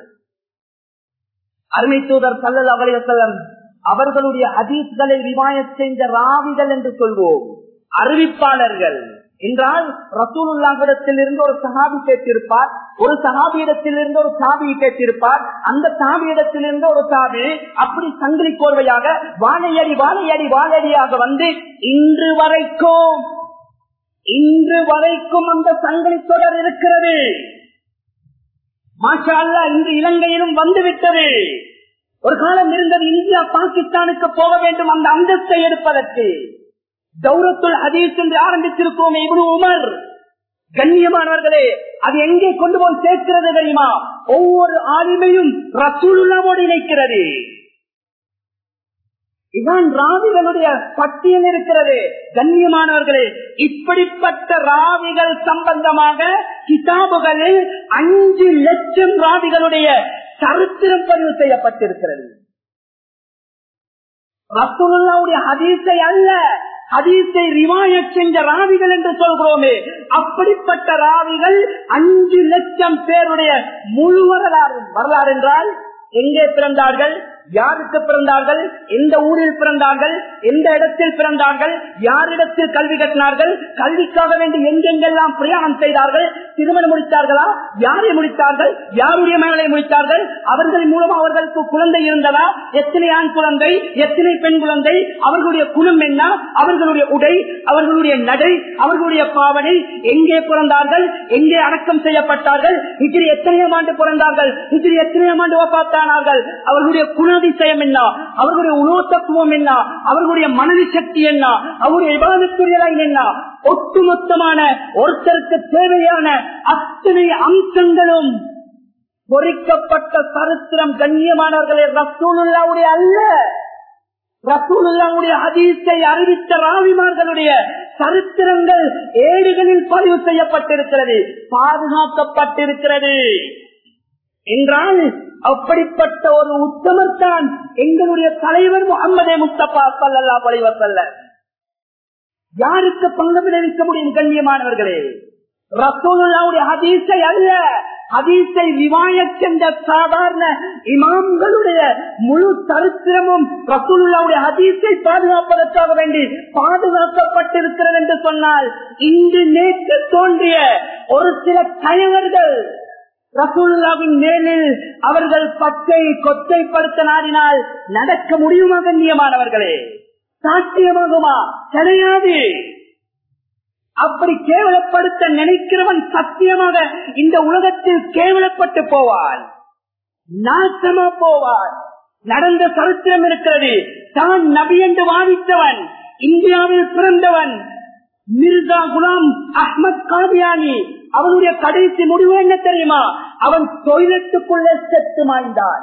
A: அருமை தூதர் சல்லல் அவலிவசல்லம் அவர்களுடைய அதீத்களை ரிவாய செய்த ராவிகள் என்று சொல்வோம் அறிவிப்பாளர்கள் என்றால் ரசூலுல்லாவிடத்தில் இருந்து ஒரு சகாபி கேட்டிருப்பார் ஒரு சகாபியிடத்தில் இருந்து ஒரு சாபி கேட்டிருப்பார் அந்த சாபியிடத்தில் இருந்து ஒரு சாபி அப்படி சங்கிலி கோர்வையாக வாழையடி வாழையடி வாழையடியாக வந்து இன்று வரைக்கும் இன்று வரைக்கும் அந்த சங்கிலி தொடர் இருக்கிறது மாஷா அல்லா இன்று இலங்கையிலும் வந்துவிட்டது ஒரு காலம் இருந்தது இந்தியா பாகிஸ்தானுக்கு போக வேண்டும் அந்த அந்தஸ்தை எடுப்பதற்கு கௌரத்துள் ஹதீஸ் என்று ஆரம்பித்திருக்கோமே இவ்வளவு உமர் கண்ணியமானவர்களே அது எங்கே கொண்டு போய் சேர்க்கிறது தெரியுமா ஒவ்வொரு ஆளுமையும் ரசூலுல்லாவோடு இணைக்கிறது இதான் ராவிகளுடைய பட்டியல் இருக்கிறது கண்ணியமானவர்களே இப்படிப்பட்ட ராவிகள் சம்பந்தமாக கிதாபுகளில் அஞ்சு லட்சம் ராவிகளுடைய சரித்திரம் பதிவு செய்யப்பட்டிருக்கிறது ரசூலுல்லாவுடைய ஹதீஸை அல்ல ஹதீஸை ரிவாயத் செஞ்ச ராவிகள் என்று சொல்கிறோமே அப்படிப்பட்ட ராவிகள் அஞ்சு லட்சம் பேருடைய முழு வரலாறு வரலாறு என்றால் எங்கே பிறந்தார்கள் யாருக்கு பிறந்தார்கள் எந்த ஊரில் பிறந்தார்கள் எந்த இடத்தில் பிறந்தார்கள் யாரிடத்தில் கல்வி கட்டினார்கள் கல்விக்காக வேண்டி எங்கெங்கெல்லாம் பிரயாணம் செய்தார்கள் திருமணம் முடித்தார்களா யாரை முடித்தார்கள் யாருடைய மகளை முடித்தார்கள் அவர்கள் மூலம் அவர்களுக்கு குழந்தை இருந்ததா எத்தனை ஆண் குழந்தை எத்தனை பெண் குழந்தை அவர்களுடைய குணம் என்ன அவர்களுடைய உடை அவர்களுடைய நடை அவர்களுடைய பாவனை எங்கே பிறந்தார்கள் எங்கே அடக்கம் செய்யப்பட்டார்கள் இதில் எத்தனையாம் ஆண்டு பிறந்தார்கள் இதில் எத்தனையாம் ஆண்டு பார்த்தானார்கள் அவர்களுடைய குணாதிசயம் என்ன அவர்களுடைய உணவுத்தத்துவம் என்ன அவர்களுடைய மனதி சக்தி என்ன அவருடைய விவாதத்துறை என்ன ஒட்டுமொத்தமான ஒருத்தருக்கு தேவையான அத்தனை அம்சங்களும் பொறிக்கப்பட்ட சரித்திரம் கண்ணியமானவர்களே ரசூலுல்லாவுடைய அல்ல ரசூலுல்லாவுடைய ஹதீஸை அறிவித்த ராவிமார்களுடைய சரித்திரங்கள் ஏடுகளில் பதிவு செய்யப்பட்டிருக்கிறது பாதுகாக்கப்பட்டிருக்கிறது என்றால் அப்படிப்பட்ட ஒரு உத்தமர் தான் எங்களுடைய தலைவர் முகமதே முஸ்தபா சல்லா பழிவசல்ல யாருக்கு பங்கு விளைவிக்க முடியும் கண்ணியமானவர்களே ரசூலுல்லாவுடைய ஹதீஸை அல்ல ஹதீஸை விவாய சென்ற சாதாரண இமாம்களுடைய முழு சரித்திரமும் ரசூலுல்லாவுடைய ஹதீஸை பாதுகாப்பதற்காக வேண்டி பாதுகாக்கப்பட்டிருக்கிறது என்று சொன்னால் இன்று நேற்று தோன்றிய ஒரு சில தலைவர்கள் ரசூல்லாவின் மேலில் அவர்கள் பச்சை கொச்சைப்படுத்த நாடினால் நடக்க முடியுமா கண்ணியமானவர்களே சாத்தியமாகுமா கிடையாது அப்படி கேவலப்படுத்த நினைக்கிறவன் சத்தியமாக இந்த உலகத்தில் கேவலப்பட்டு போவான் நாசமா போவான் நடந்த சரித்திரம் இருக்கிறது தான் நபி என்று வாதித்தவன் இந்தியாவில் பிறந்தவன் மிர்சா குலாம் அஹ்மத் காதியானி அவனுடைய கடைசி முடிவு என்ன தெரியுமா அவன் டொய்லெட்டுக்குள்ளே செத்து மாய்ந்தான்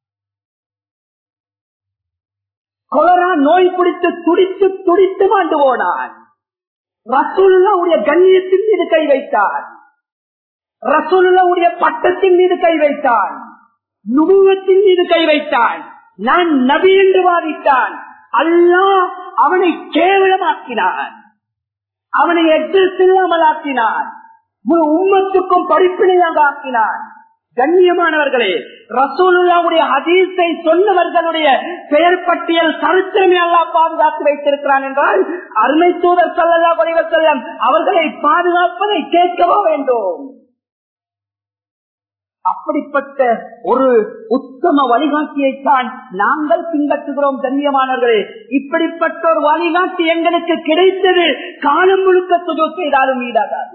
A: கொலரா நோய் பிடித்து துடித்து துடித்து மாண்டு போனான் ரசூலுடைய கண்ணியத்தின் மீது கை வைத்தான் ரசூலுடைய பட்டத்தின் மீது கை வைத்தான் நுபுவத்தின் மீது கை வைத்தான் நான் நபி என்று வாதித்தான் அல்லாஹ் அவனை கேவலமாக்கினான் அவனை எட்ரஸ் இல்லாமல் ஆக்கினான் முழு உம்மத்துக்கும் படிப்பினையாக ஆக்கினான் கண்ணியமானவர்களே ரசூலுல்லாவுடைய ஹதீஸை சொன்னவர்களுடைய பெயர் பட்டியல் சரித்திரமே அல்லா பாதுகாத்து வைத்திருக்கிறான் என்றால் அருமை தூதர் சல்லல்லா வடிவர் செல்லம் அவர்களை பாதுகாப்பதை கேட்கவா வேண்டும் அப்படிப்பட்ட ஒரு உத்தம வழிகாட்டியைத்தான் நாங்கள் பின்பற்றுகிறோம் கண்ணியமானவர்களே இப்படிப்பட்ட ஒரு வழிகாட்டி எங்களுக்கு கிடைத்தது காலம் முழுக்க சுஜோ செய்தாலும் ஈடாகாது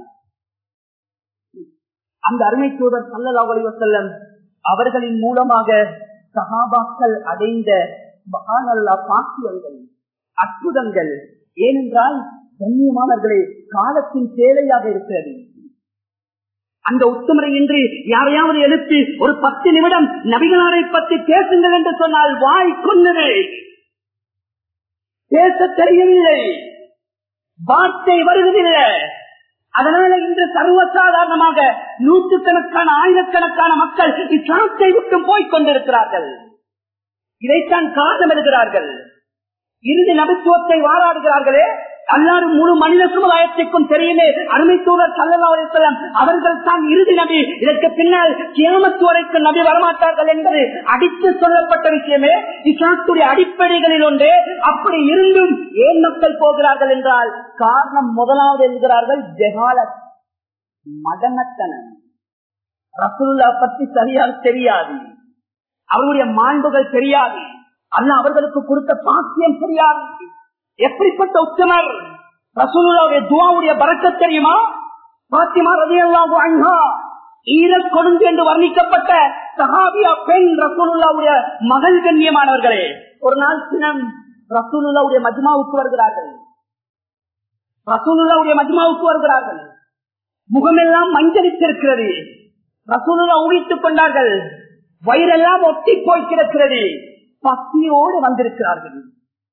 A: அந்த அருமை தூதர் சல்லல்லா செல்லம் அவர்களின் மூலமாக சகாபாக்கள் அடைந்த மகானல்லா பாக்கியங்கள் அற்புதங்கள் ஏனென்றால் கண்ணியமானவர்களே காலத்தின் தேவையாக இருக்கிறது அந்த உத்தமரை இன்றி யாரையாவது எழுப்பி ஒரு பத்து நிமிடம் நபிகளாரை பற்றி பேசுங்கள் என்று சொன்னால் வாய் கொன்னது பேச தெரியவில்லை வார்த்தை வருவதில்லை அதனால இன்று சர்வசாதாரணமாக நூற்றுக்கணக்கான ஆயிரக்கணக்கான மக்கள் இஸ்லாத்தை விட்டு போய்க் கொண்டிருக்கிறார்கள் இதைத்தான் காரணம் எழுகிறார்கள் இறுதி நபித்துவத்தை வாராடுகிறார்களே எல்லாரும் முழு மனித சமுதாயத்திற்கும் தெரியுமே அருமை தூதர் சல்லலாம் அவர்கள் தான் இறுதி நபி இதற்கு பின்னால் கியாமத்து வரைக்கும் நபி வரமாட்டார்கள் என்பது அடித்து சொல்லப்பட்ட விஷயமே இஸ்லாத்துடைய அடிப்படைகளில் ஒன்று அப்படி இருந்தும் ஏன் மக்கள் போகிறார்கள் என்றால் காரணம் முதலாவது என்கிறார்கள் ஜெகாலத் மதமத்தனம் ரசூல்லா பற்றி சரியாக தெரியாது அவருடைய மாண்புகள் தெரியாது அல்ல அவர்களுக்கு கொடுத்த பாக்கியம் தெரியாது எப்படிப்பட்ட உத்தமர் ரசூலுடைய துவாவுடைய பறக்க தெரியுமா பாத்திமா ரதியல்லாஹு அன்ஹா ஈரல் கொடுந்து என்று வர்ணிக்கப்பட்ட சஹாபியா பெண் ரசூலுல்லாவுடைய மகள் கண்ணியமானவர்களே ஒரு நாள் தினம் ரசூலுல்லாவுடைய மஜ்மாவுக்கு வருகிறார்கள் ரசூலுல்லாவுடைய மஜ்மாவுக்கு வருகிறார்கள் முகமெல்லாம் மஞ்சளித்திருக்கிறது ரசூலுல்லா ஊழித்துக் கொண்டார்கள் வயிறெல்லாம் ஒட்டி போய் கிடக்கிறது பசியோடு வந்திருக்கிறார்கள்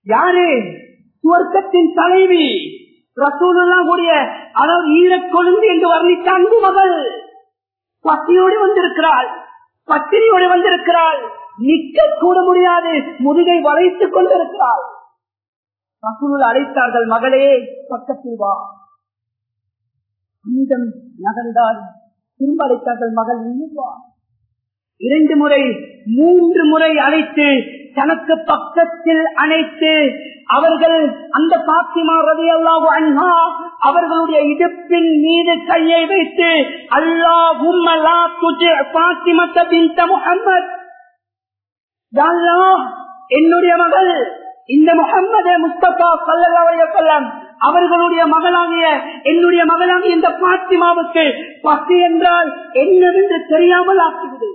A: யாரு சுவர்க்கத்தின் தலைவி ரசூலுல்லா கூடிய அதாவது ஈரக்கொழுந்து என்று வர்ணித்த அன்பு மகள் பசியோடு வந்திருக்கிறாள் பத்திரியோடு வந்திருக்கிறாள் நிக்க கூட முடியாது முதுகை வளைத்துக் கொண்டிருக்கிறாள் ரசூல் அழைத்தார்கள் மகளே பக்கத்தில் வா மீதம் நகர்ந்தால் திரும்ப அழைத்தார்கள் மகள் இன்னும் வா இரண்டு முறை மூன்று முறை அழைத்து தனக்கு பக்கத்தில் அணைத்து அவர்கள் அந்த பாத்திமா ரவி அல்லாஹு அன்ஹா அவர்களுடைய இடுப்பின் மீது கையை வைத்து அல்லாஹ் என்னுடைய மகள் இந்த முகம்மது முஸ்தபா சல்லல்லாஹு அவர்களுடைய மகளாகிய என்னுடைய மகளாகிய இந்த பாத்திமாவுக்கு பசி என்றால் என்னவென்று தெரியாமல் ஆக்குகிறது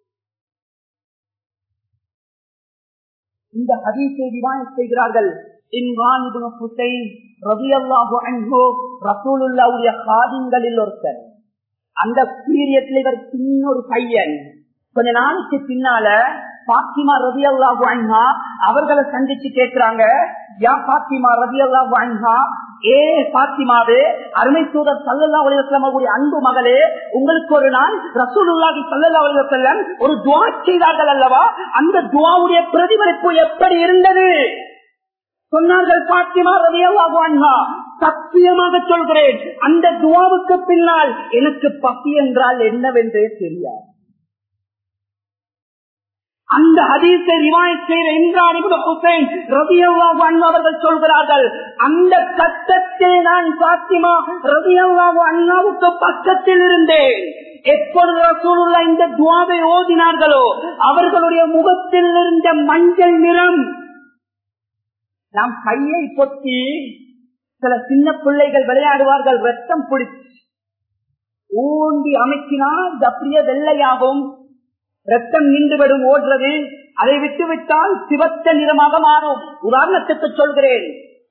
A: இந்த ஹதீஸை விவாதம் செய்கிறார்கள் இம்ரான் ஹுசைன் ரவி அல்லாஹு அன்போ ரசூலுல்லாவுடைய காதிங்களில் ஒருத்தர் அந்த பீரியட்ல இவர் சின்ன ஒரு பையன் கொஞ்ச நாளைக்கு பின்னால பாத்திமா ரவி அல்லாஹு அன்ஹா அவர்களை சந்திச்சு கேட்கிறாங்க யா பாத்திமா ரவி அல்லாஹு அன்ஹா ஏ பாத்திமாவே அருமை தூதர் சல்லல்லா அலுவலமுடைய அன்பு மகளே உங்களுக்கு ஒரு நாள் ரசூலுல்லாஹி சல்லல்லா அலுவலம் ஒரு துவா செய்தார்கள் அல்லவா அந்த துவாவுடைய பிரதிபலிப்பு எப்படி இருந்தது சொன்னார்கள் பாத்திமா ரவியல்லாஹு அன்ஹா சத்தியமாக சொல்கிறேன் அந்த துவாவுக்கு பின்னால் எனக்கு பசி என்றால் என்னவென்றே தெரியாது அந்த ஹதீஸை ரிவாயத் செய்த இம்ரான் இப்னு ஹுசைன் ரலியல்லாஹு அன்ஹு அவர்கள் சொல்கிறார்கள் அந்த கட்டத்தில் நான் பாத்திமா ரலியல்லாஹு அன்ஹாவுக்கு பக்கத்தில் இருந்தேன் எப்பொழுது ரசூலுல்லாஹ் இந்த துஆவை ஓதினார்களோ அவர்களுடைய முகத்தில் இருந்த மஞ்சள் நிறம் நாம் கையை பொத்தி சில சின்ன பிள்ளைகள் விளையாடுவார்கள் ரத்தம் பிடிச்சு ஊண்டி அமைக்கினால் அது அப்படியே வெள்ளையாகும் ரத்தம் நின்றுவிடும் ஓடுறது அதை விட்டு விட்டால் சிவத்த நிறமாக மாறும் உதாரணத்துக்கு சொல்கிறேன்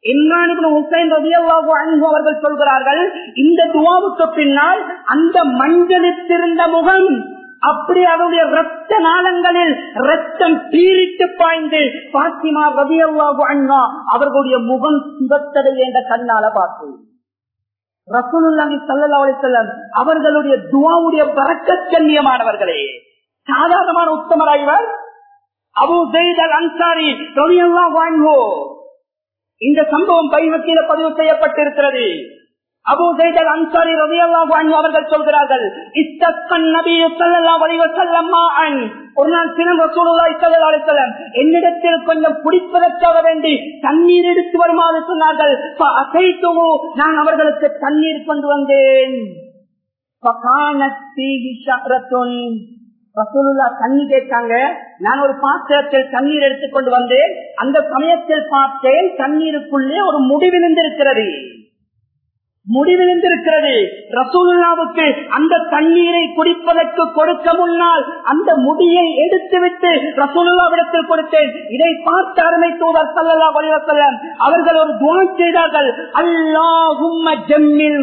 A: அவர்கள் சொல்கிறார்கள் இந்த துவாவுக்கு பின்னால் அந்த மஞ்சளித்திருந்த முகம் அப்படி அவருடைய ரத்த நாளங்களில் ரத்தம் பீரிட்டு பாய்ந்து பாத்திமா ரவி அல்லாஹு அண்ணா அவர்களுடைய முகம் சிவத்ததை என்ற கண்ணால பார்த்தேன் ரசூலுல்லாஹி ஸல்லல்லாஹு அலைஹி வஸல்லம் அவர்களுடைய துஆவுடைய பரக்கச்சன்னியமானவர்களே சாதாரணமான உத்தமராய்வர் அபு ஜெயித் அல் அன்சாரி ரலியல்லாஹு அன்ஹு இந்த சம்பவம் பைவத்தில பதிவு செய்யப்பட்டிருக்கிறது அபு ஜெயித் அல் அன்சாரி ரலியல்லாஹு அன்ஹு அவர்கள் சொல்கிறார்கள் இஸ்தஸ்கன் நபி ஸல்லல்லாஹு அலைஹி வஸல்லம் மாஅன் ஒரு நாள் தினம் ரசூலுல்லாஹி ஸல்லல்லாஹு அலைஹி வஸல்லம் என்னிடத்தில் கொஞ்சம் குடிப்பதற்காக வேண்டி தண்ணீர் எடுத்து வருமாறு சொன்னார்கள் ஃபஅதைதுஹு நான் அவர்களுக்கு தண்ணீர் கொண்டு வந்தேன் ஃபகானத் ஃபீஹி ஷஹ்ரத்துன் ரசூலுல்லா தண்ணி கேட்டாங்க நான் ஒரு பாத்திரத்தில் தண்ணீர் எடுத்துக்கொண்டு வந்தேன் அந்த சமயத்தில் பார்த்தேன் தண்ணீருக்குள்ளே ஒரு முடிவிழுந்திருக்கிறது முடிவிழுந்திருக்கிறது ரசூலுல்லாவுக்கு அந்த தண்ணீரை குடிப்பதற்கு கொடுக்க முன்னால் அந்த முடியை எடுத்துவிட்டு ரசூலுல்லாவிடத்தில் கொடுத்தேன் இதை பார்த்து அருமை தூதர் சல்லல்லா வலிவசல்லம் அவர்கள் ஒரு துவம் செய்தார்கள் அல்லாஹும்ம ஜம்மில்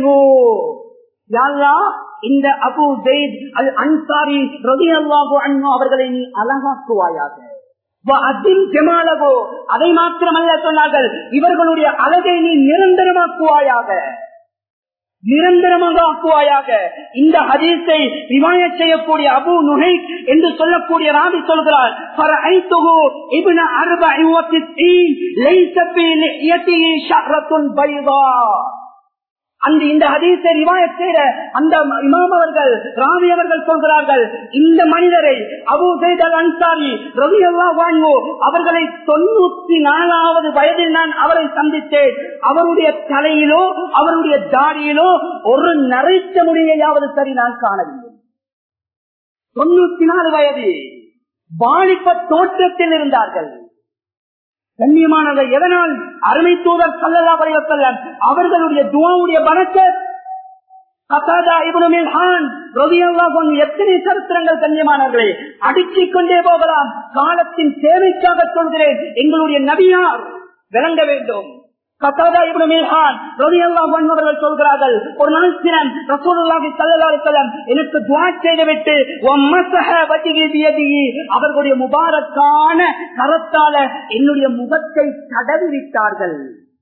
A: இந்த அபு ஜெயித் அல் அன்சாரி ரவி அல்லாஹு அண்ணு அவர்களை நீ அழகாக்குவாயாக அதை மாத்திரமல்ல சொன்னார்கள் இவர்களுடைய அழகை நீ நிரந்தரமாக்குவாயாக நிரந்தரமாக ஆக்குவாயாக இந்த ஹதீஸை விவாய செய்யக்கூடிய அபு நுகை என்று சொல்லக்கூடிய ராவி சொல்கிறார் அந்த இந்த ஹதீஸை ரிவாயத் செய்த அந்த இமாம் அவர்கள் ராவி அவர்கள் சொல்கிறார்கள் இந்த மனிதரை அபு செய்தல் அன்சாரி ரவி அல்லா வாங்கோ அவர்களை தொண்ணூத்தி நாலாவது வயதில் நான் அவரை சந்தித்தேன் அவருடைய தலையிலோ அவருடைய தாடியிலோ ஒரு நரைத்த முடியையாவது சரி நான் காணவில்லை தொண்ணூத்தி நாலு வயது வாலிப தோற்றத்தில் இருந்தார்கள் கண்ணியமானவர் எதனால் அருமை தூதர் சல்லல்லா வரைவசல்லம் அவர்களுடைய துவாவுடைய பணக்க எத்தனை சரித்திரங்கள் கண்ணியமானவர்களே அடுக்கிக் கொண்டே போகலாம் காலத்தின் தேவைக்காக சொல்கிறேன் எங்களுடைய நபியார் விளங்க வேண்டும் கத்தாதா இப்னு மீர்ஹான் ரலியல்லாஹு அன்ஹு அவர்கள் சொல்கிறார்கள் ஒரு நாள் தினம் ரசூலுல்லாஹி ஸல்லல்லாஹு அலைஹி வஸல்லம் எனக்கு துஆ செய்துவிட்டு வம்மஸஹ வஜ்ஹி பியதிஹி அவர்களுடைய முபாரக்கான கரத்தால என்னுடைய முகத்தை தடவி விட்டார்கள்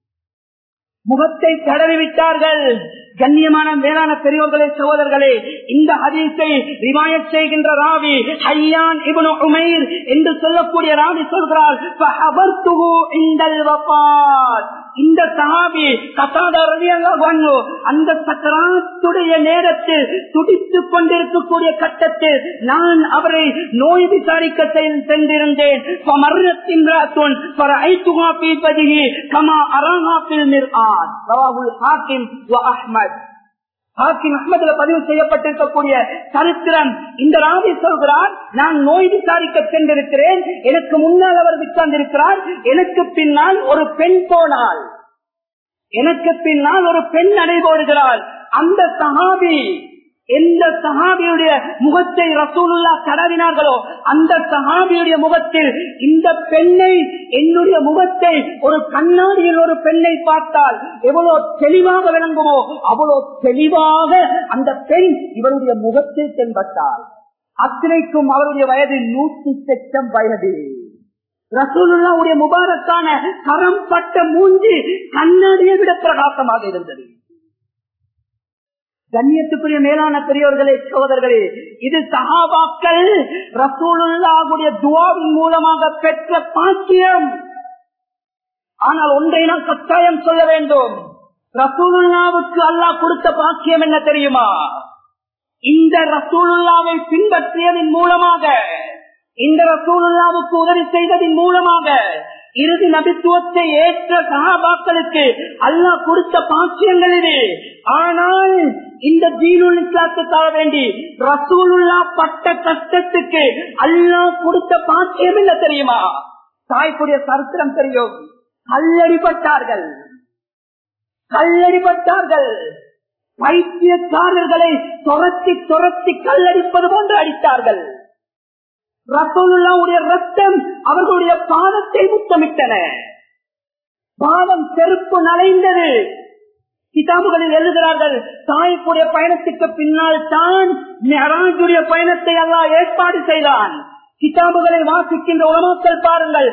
A: முகத்தை தடவி விட்டார்கள் கண்ணியமான மேலான பெரியோர்களே சகோதரர்களே இந்த ஹதீஸை ரிவாயத் செய்கின்ற ராவி ஹையான் இப்னு உமைர் என்று சொல்லக்கூடிய ராவி சொல்கிறார் ஃபஹபர்துஹு இந்தல் வஃபாத் இந்த சஹாபி கதாதா ரலியல்லாஹு அன்ஹு அந்த சக்கராத்துடைய நேரத்தில் துடித்துக் கொண்டிருக்கக்கூடிய கட்டத்தில் நான் அவரை நோய் விசாரிக்க செல்- சென்றிருந்தேன் فمرت امرأة فرأيتها في وجهه كما أراها في المرآة رواه الحاكم وأحمد ஹாக்கிம் அஹ்மதுல பதிவு செய்யப்பட்டிருக்கக்கூடிய சரித்திரம் இந்த ராவி சொல்கிறார் நான் நோய் விசாரிக்க சென்றிருக்கிறேன் எனக்கு முன்னால் அவர் உட்கார்ந்திருக்கிறார் எனக்கு பின்னால் ஒரு பெண் போனாள் எனக்கு பின்னால் ஒரு பெண் நடைபோடுகிறாள் அந்த சஹாபி எந்த சஹாபியுடைய முகத்தை ரசூலுல்லா கடவினார்களோ அந்த சஹாபியுடைய முகத்தில் இந்த பெண்ணை என்னுடைய முகத்தை ஒரு கண்ணாடியில் ஒரு பெண்ணை பார்த்தால் எவ்வளவு தெளிவாக விளங்குமோ அவ்வளவு தெளிவாக அந்த பெண் இவருடைய முகத்தில் தென்பட்டாள் அத்தனைக்கும் அவருடைய வயது நூற்றி செச்சம் வயது ரசூலுல்லாவுடைய முபாரக்கான கரம் பட்ட மூஞ்சி கண்ணாடியை விட பிரகாசமாக இருந்தது கண்ணியத்துக்குரிய மேலான பெரியோர்களே சகோதரர்களே இது சஹாபாக்கள் ரசூலுல்லாவுடைய துவாவின் மூலமாக பெற்ற பாக்கியம் ஆனால் ஒன்றை நான் கட்டாயம் சொல்ல வேண்டும் ரசூலுல்லாவுக்கு அல்லாஹ் கொடுத்த பாக்கியம் என்ன தெரியுமா இந்த ரசூலுல்லாவை பின்பற்றியதன் மூலமாக இந்த ரசூலுல்லாவுக்கு உதவி செய்ததன் மூலமாக இறுதி நபித்துவத்தை ஏற்ற சகாபாக்களுக்கு அல்லாஹ் கொடுத்த பாக்கியங்கள் இது ஆனால் இந்த தீனுல் இஸ்லாத்துக்காக வேண்டி ரசூலுல்லா பட்ட கஷ்டத்துக்கு அல்லாஹ் கொடுத்த பாக்கியம் என்ன தெரியுமா தாய்க்குரிய சரித்திரம் தெரியும் கல்லடிப்பட்டார்கள் கல்லடிப்பட்டார்கள் பைத்தியக்காரர்களை துரத்தி துரத்தி கல்லடிப்பது போன்று அடித்தார்கள் ரசோலுல்லாவுடைய ரத்தம் அவர்களுடைய பாதத்தை முத்தமிட்டன பாதம் செருப்பு நலைந்தது கிதாபுகளில் எழுதுகிறார்கள் தாய்க்குடைய பயணத்துக்கு பின்னால் தான் மெஹராஜுடைய பயணத்தை எல்லாம் ஏற்பாடு செய்தான் கிதாபுகளை வாசிக்கின்ற உலமாக்கள் பாருங்கள்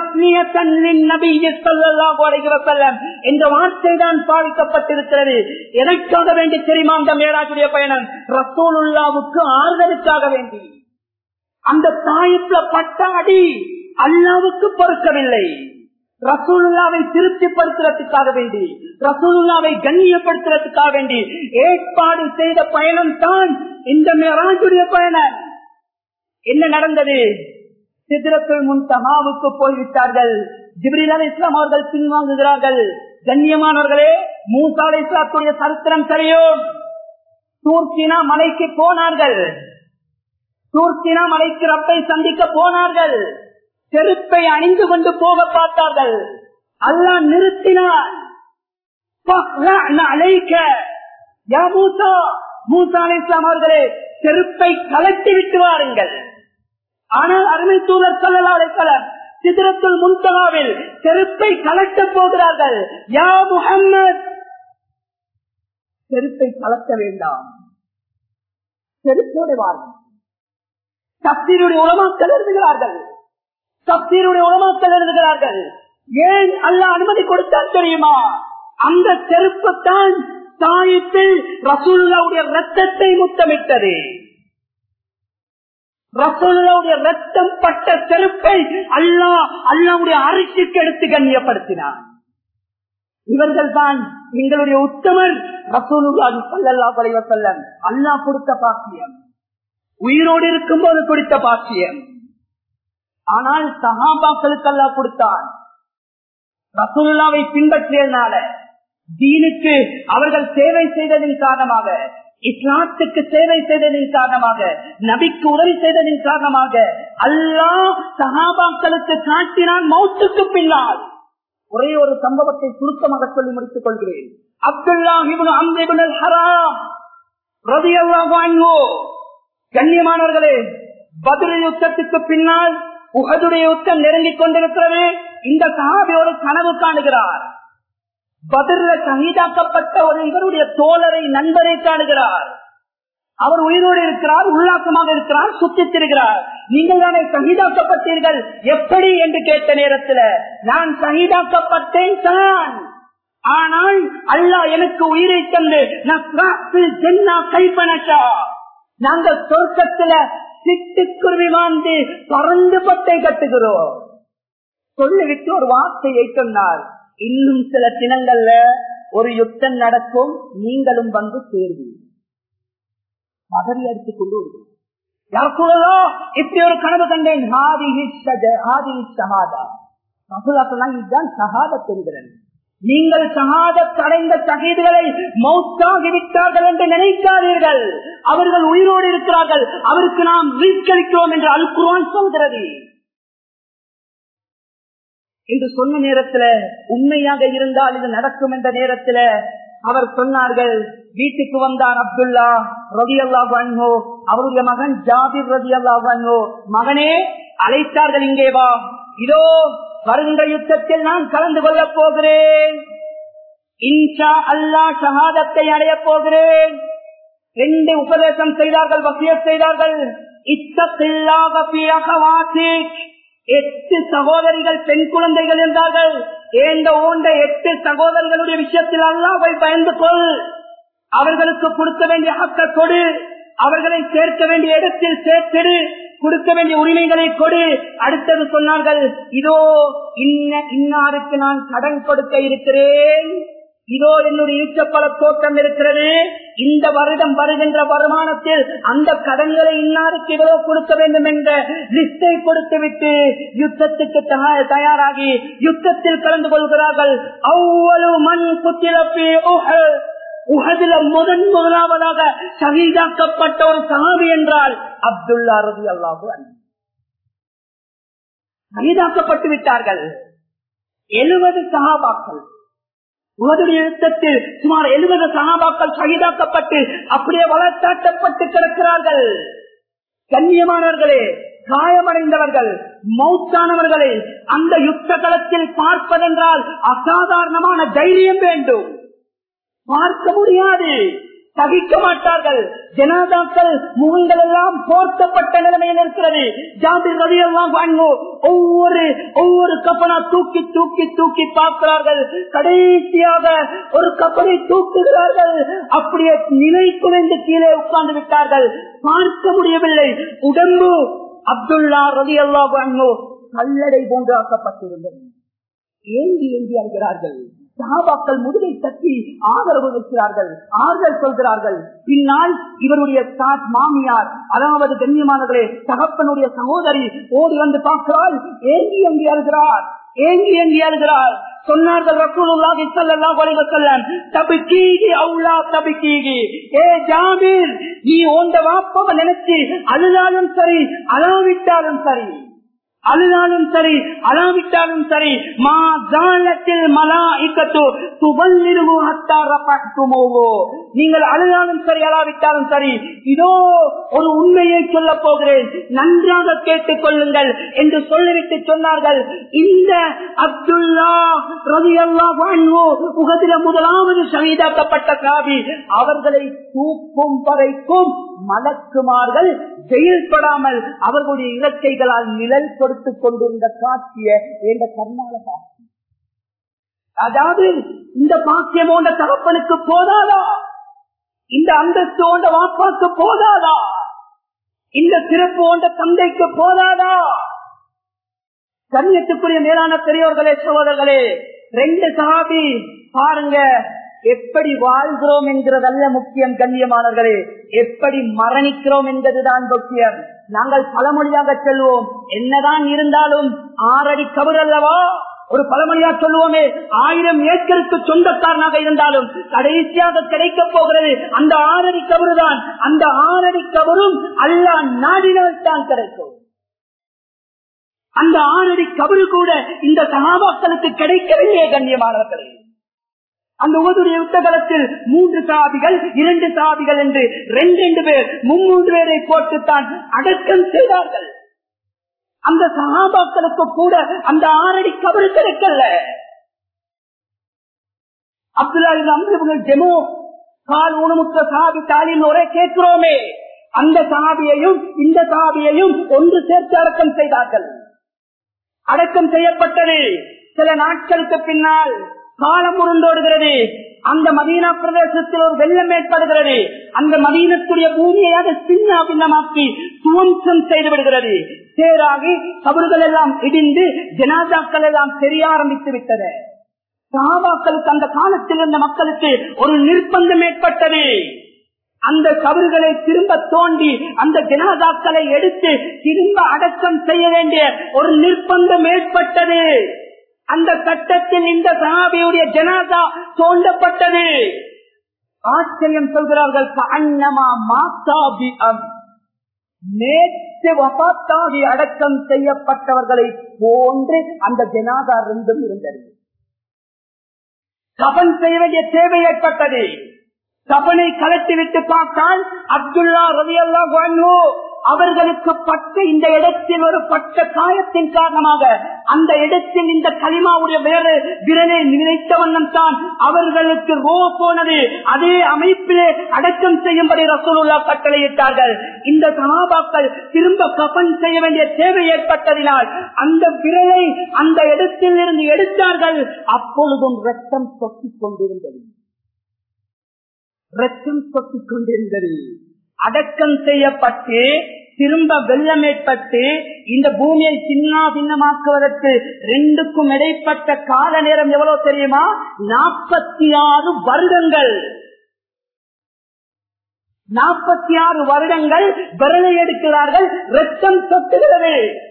A: என்ற வார்த்தை தான் பாதிக்கப்பட்டிருக்கிறது எதற்காக வேண்டி தெரியுமா அந்த மேராஜுடைய பயணம் ரசோலுல்லாவுக்கு ஆறுதலுக்காக வேண்டி அந்த தாயத்துல பட்ட அடி அல்லாவுக்கு பொறுக்கவில்லை ரசூலுல்லாவை திருப்திப்படுத்துறதுக்காக வேண்டி ரசூலுல்லாவை கண்ணியப்படுத்துறதுக்காக வேண்டி ஏற்பாடு செய்த பயணம் தான் இந்த மேராஜுடைய பயணம் என்ன நடந்தது சித்திரத்தில் முன் தகாவுக்கு போய்விட்டார்கள் ஜிப்ரில் அலி இஸ்லாம் அவர்கள் பின்வாங்குகிறார்கள் கண்ணியமானவர்களே மூசா அலி இஸ்லாத்துடைய சரித்திரம் தெரியும் தூர்க்கினா மலைக்கு போனார்கள் தூர்க்கினா மலைக்கு ரப்பை சந்திக்க போனார்கள் செருப்பை அணிந்து கொண்டு போக பார்த்தார்கள் அல்லாஹ் நிறுத்தினார் மூசா அலி இஸ்லாம் அவர்களே செருப்பை கலட்டி விட்டு வாருங்கள் ஆனால் அருமை தூதர் சொல்லலாம் சித்திரத்துள் முன்தகாவில் செருப்பை கலட்ட போகிறார்கள் யா முகம்மது செருப்பை கலக்க வேண்டாம் செருப்போடு வாருங்கள் தப்தீருடைய உலமாக்கள் எழுதுகிறார்கள் தப்தீருடைய உலமாக்கள் எழுதுகிறார்கள் ஏன் அல்ல அனுமதி கொடுத்தால் தெரியுமா அந்த செருப்பு தான் தாயத்தில் ரசூல்லாவுடைய ரத்தத்தை முத்தமிட்டது ரசூல்லாவுடைய ரத்தம் பட்ட செருப்பை அல்லா அல்லாவுடைய அரிசிக்கு எடுத்து கண்ணியப்படுத்தினார் இவர்கள் தான் எங்களுடைய உத்தமர் ரசூலுல்லாஹி ஸல்லல்லாஹு அலைஹி வஸல்லம் அல்லாஹ் கொடுத்த பாக்கியம் உயிரோடு இருக்கும் போது கொடுத்த பாக்கியம் ஆனால் சகாபாக்களுக்கு அல்லா கொடுத்தான் ரசூலுல்லாவை பின்பற்றியதுனால தீனுக்கு அவர்கள் சேவை செய்ததின் காரணமாக இஸ்லாத்துக்கு சேவை செய்ததின் காரணமாக நபிக்கு உதவி செய்ததின் காரணமாக அல்லாஹ் சகாபாக்களுக்கு காட்டினான் மௌத்துக்கு பின்னால் ஒரே ஒரு சம்பவத்தை சுருக்கமாக சொல்லி முடித்துக் கொள்கிறேன் அப்துல்லா ஹராம் ரவி அல்லாஹ் கண்ணியமானவர்களே பதில் யுத்தத்துக்கு பின்னால் உகதுடைய யுத்தம் நெருங்கிக் கொண்டிருக்கிறது இந்த சஹாபி ஒரு கனவு காணுகிறார் பதில சகிதாக்கப்பட்ட ஒரு இவருடைய தோழரை நண்பரை காணுகிறார் அவர் உயிரோடு இருக்கிறார் உல்லாசமாக இருக்கிறார் சுற்றித் திரிகிறார் நீங்கள் தானே சகிதாக்கப்பட்டீர்கள் எப்படி என்று கேட்ட நேரத்தில் நான் சகிதாக்கப்பட்டேன் தான் ஆனால் அல்லாஹ் எனக்கு உயிரை தந்து கைப்பனஷா நாங்கள் சொர்க்கத்துல சிட்டுக்குருவி வாழ்ந்து பறந்து பட்டை கட்டுகிறோம் சொல்லிவிட்டு ஒரு வார்த்தையை சொன்னார் இன்னும் சில தினங்கள்ல ஒரு யுத்தம் நடக்கும் நீங்களும் வந்து சேர்வீங்க பதவி அடித்துக் கொண்டு வருகிறோம் இப்படி ஒரு கனவு கண்டேன் இதுதான் சகாதத் என்கிறேன் நீங்கள் சகாதத் அடைந்த சகீதுகளை மௌத்தாகிவிட்டார்கள் என்று நினைக்காதீர்கள் அவர்கள் உயிரோடு இருக்கிறார்கள் அவருக்கு நாம் வீழ்ச்சளிக்கிறோம் என்று அல்குருவான் சொல்கிறது என்று சொன்ன நேரத்துல உண்மையாக இருந்தால் இது நடக்கும் என்ற நேரத்துல அவர் சொன்னார்கள் வீட்டுக்கு வந்தார் அப்துல்லா ரவி அல்லா வாங்கோ அவருடைய மகன் ஜாபிர் ரவி அல்லா வாங்கோ மகனே அழைத்தார்கள் இங்கே வா இதோ வருகின்ற யுத்தத்தில் நான் கலந்து கொள்ளப் போகிறேன் இன்ஷா அல்லா ஷஹாதத்தை அடைய போகிறேன் ரெண்டு உபதேசம் செய்தார்கள் வசிய செய்தார்கள் இத்தப்பில்லாக எட்டு சகோதரிகள் பெண் குழந்தைகள் என்றார்கள் ஏந்த ஓண்ட எட்டு சகோதரர்களுடைய விஷயத்தில் அல்லாவை பயந்து கொள் அவர்களுக்கு கொடுக்க வேண்டிய ஹக்க கொடு அவர்களை சேர்க்க வேண்டிய இடத்தில் சேர்த்திடு கொடுக்க வேண்டிய உரிமைகளை கொடு அடுத்தது சொன்னார்கள் இதோ இன்ன இன்னாருக்கு நான் கடன் கொடுக்க இருக்கிறேன் இதோ என்னுடைய ஈச்சப்பழ தோட்டம் இருக்கிறது இந்த வருடம் வருகின்ற வருமானத்தில் அந்த கடன்களை இன்னாருக்கு இவ்வளவு கொடுக்க வேண்டும் என்ற லிஸ்டை கொடுத்து விட்டு யுத்தத்துக்கு தயாராகி யுத்தத்தில் கலந்து கொள்கிறார்கள் அவ்வளவு மண் குத்திரப்பி உகதில முதன் முதலாவதாக சகிதாக்கப்பட்ட ஒரு சாமி என்றால் அப்துல்லா ரவி அல்லாஹு சகிதாக்கப்பட்டு விட்டார்கள் எழுபது சகாபாக்கள் உலகுடைய யுத்தத்தில் சுமார் எழுபது சகாபாக்கள் சகிதாக்கப்பட்டு அப்படியே வளர்த்தாட்டப்பட்டு கிடக்கிறார்கள் கண்ணியமானவர்களே காயமடைந்தவர்கள் மௌத்தானவர்களை அந்த யுத்த களத்தில் பார்ப்பதென்றால் அசாதாரணமான தைரியம் வேண்டும் பார்க்க முடியாது சகிக்க மாட்டார்கள் ஜனாதாக்கள் முகங்கள் எல்லாம் போர்த்தப்பட்ட நிலைமையில் இருக்கிறது ஜாபிர் ரவி எல்லாம் வாங்கோ ஒவ்வொரு ஒவ்வொரு கப்பனா தூக்கி தூக்கி தூக்கி பார்க்கிறார்கள் கடைசியாக ஒரு கப்பலை தூக்குகிறார்கள் அப்படியே நிலை குறைந்து கீழே உட்கார்ந்து விட்டார்கள் பார்க்க முடியவில்லை உடம்பு அப்துல்லா ரவி அல்லா வாங்கோ கல்லடை போன்று ஆக்கப்பட்டிருந்தது ஏந்தி ஏந்தி அழுகிறார்கள் சகாபாக்கள் முதுகை தட்டி ஆதரவு வைக்கிறார்கள் ஆறுதல் சொல்கிறார்கள் பின்னால் இவருடைய தாத் மாமியார் அதாவது கண்ணியமானவர்களே தகப்பனுடைய சகோதரி ஓடி வந்து பார்க்கிறாள் ஏங்கி ஏங்கி அழுகிறார் ஏங்கி ஏங்கி அழுகிறார் சொன்னார்கள் ரசூலுல்லாஹி ஸல்லல்லாஹு அலைஹி வஸல்லம் தபிகீகி அவுலா தபிகீகி ஏ ஜாபீர் நீ உண்ட வாப்பவ நினைச்சு அழுதாலும் சரி அழாவிட்டாலும் சரி அழுதாலும் சரி அழாவிட்டாலும் சரி மா ஜாலத்தில் மலா இக்கத்து துபல்லிருமோ நீங்கள் அழுதாலும் சரி அழாவிட்டாலும் சரி இதோ ஒரு உண்மையை சொல்ல போகிறேன் நன்றாக கேட்டுக் கொள்ளுங்கள் என்று சொல்லிவிட்டு சொன்னார்கள் இந்த அப்துல்லா ரவி அல்லா வாழ்வோ உகதில முதலாவது சகிதாக்கப்பட்ட காவி அவர்களை தூக்கும் வரைக்கும் மலக்குமார்கள் செயல்படாமல் அவர்களுடைய இலக்கைகளால் நிழல் கொடுத்துக் கொண்டிருந்த காட்சிய என்ற கர்நாள காட்சி அதாவது இந்த பாக்கியம் போன்ற தகப்பனுக்கு போதாதா இந்த அந்தஸ்து போன்ற வாப்பாக்கு போதாதா இந்த சிறப்பு போன்ற தந்தைக்கு போதாதா கண்ணியத்துக்குரிய மேலான பெரியோர்களே சகோதரர்களே ரெண்டு சாபி பாருங்க எப்படி வாழ்கிறோம் என்கிறதல்ல முக்கியம் கண்ணியமானவர்களே எப்படி மரணிக்கிறோம் என்பதுதான் முக்கியம் நாங்கள் பழமொழியாக செல்வோம் என்னதான் இருந்தாலும் ஆறடி கபர் அல்லவா ஒரு பழமொழியா சொல்லுவோமே ஆயிரம் ஏக்கருக்கு சொந்தக்காரனாக இருந்தாலும் கடைசியாக கிடைக்க போகிறது அந்த ஆறடி கபரு தான் அந்த ஆறடி கபரும் அல்லா நாடினால் தான் கிடைக்கும் அந்த ஆறடி கபரு கூட இந்த சகாபாக்களுக்கு கிடைக்கவில்லையே கண்ணியமானவர்களே அந்த உவதுடைய யுத்தகலத்தில் மூன்று சாபிகள் இரண்டு சாபிகள் என்று ரெண்டு ரெண்டு பேர் மும்மூன்று பேரை போட்டுத்தான் அடக்கம் செய்தார்கள் அந்த சகாபாக்களுக்கு கூட அந்த ஆறடி கபரு கிடைக்கல அப்துல்லா அம்ருபுல் ஜெமோ கால் ஊனமுற்ற சாபி தாலின் ஒரே கேட்கிறோமே அந்த சாபியையும் இந்த சாபியையும் ஒன்று சேர்த்து அடக்கம் செய்தார்கள் அடக்கம் செய்யப்பட்டது சில நாட்களுக்கு பின்னால் காலம் உருண்டோடுகிறது அந்த மதீனா பிரதேசத்தில் ஒரு வெள்ளம் ஏற்படுகிறது அந்த மதீனத்துடைய பூமியை அது சின்ன பின்னமாக்கி துவம்சம் செய்து விடுகிறது சேராகி கபறுகள் எல்லாம் இடிந்து ஜனாதாக்கள் எல்லாம் தெரிய ஆரம்பித்து விட்டது சாபாக்களுக்கு அந்த காலத்தில் இருந்த மக்களுக்கு ஒரு நிர்பந்தம் ஏற்பட்டது அந்த கபறுகளை திரும்ப தோண்டி அந்த ஜனாதாக்களை எடுத்து திரும்ப அடக்கம் செய்ய வேண்டிய ஒரு நிர்பந்தம் ஏற்பட்டது அந்த கட்டத்தில் இந்த சஹாபியுடைய ஜனாதா தோண்டப்பட்டது ஆச்சரியம் சொல்கிறார்கள் அன்னமா மாத்தாபி நேற்று வபாத்தாகி அடக்கம் செய்யப்பட்டவர்களை போன்று அந்த ஜனாதா ரெண்டும் இருந்தது கபன் செய்ய வேண்டிய தேவை ஏற்பட்டது கபனை கலட்டி விட்டு பார்த்தால் அப்துல்லா ரவி அல்லா அவர்களுக்கு பட்ட இந்த இடத்தில் ஒரு பட்ட காயத்தின் காரணமாக அந்த இடத்தில் இந்த களிமாவுடைய வேறு விரலை நினைத்த வண்ணம் தான் அவர்களுக்கு ரோ போனது அதே அமைப்பிலே அடக்கம் செய்யும்படி ரசூலுல்லா கட்டளையிட்டார்கள் இந்த சகாபாக்கள் திரும்ப கபன் செய்ய வேண்டிய தேவை ஏற்பட்டதினால் அந்த விரலை அந்த இடத்தில் இருந்து எடுத்தார்கள் அப்பொழுதும் ரத்தம் சொத்திக் கொண்டிருந்தது ரத்தம் சொத்திக் கொண்டிருந்தது அடக்கம் செய்யப்பட்டு திரும்ப வெள்ளம் ஏற்பட்டு இந்த பூமியை சின்ன பின்னமாக்குவதற்கு ரெண்டுக்கும் இடைப்பட்ட கால நேரம் எவ்வளவு தெரியுமா நாற்பத்தி ஆறு வருடங்கள் நாற்பத்தி ஆறு வருடங்கள் விரலை எடுக்கிறார்கள் ரத்தம் சொட்டுகிறது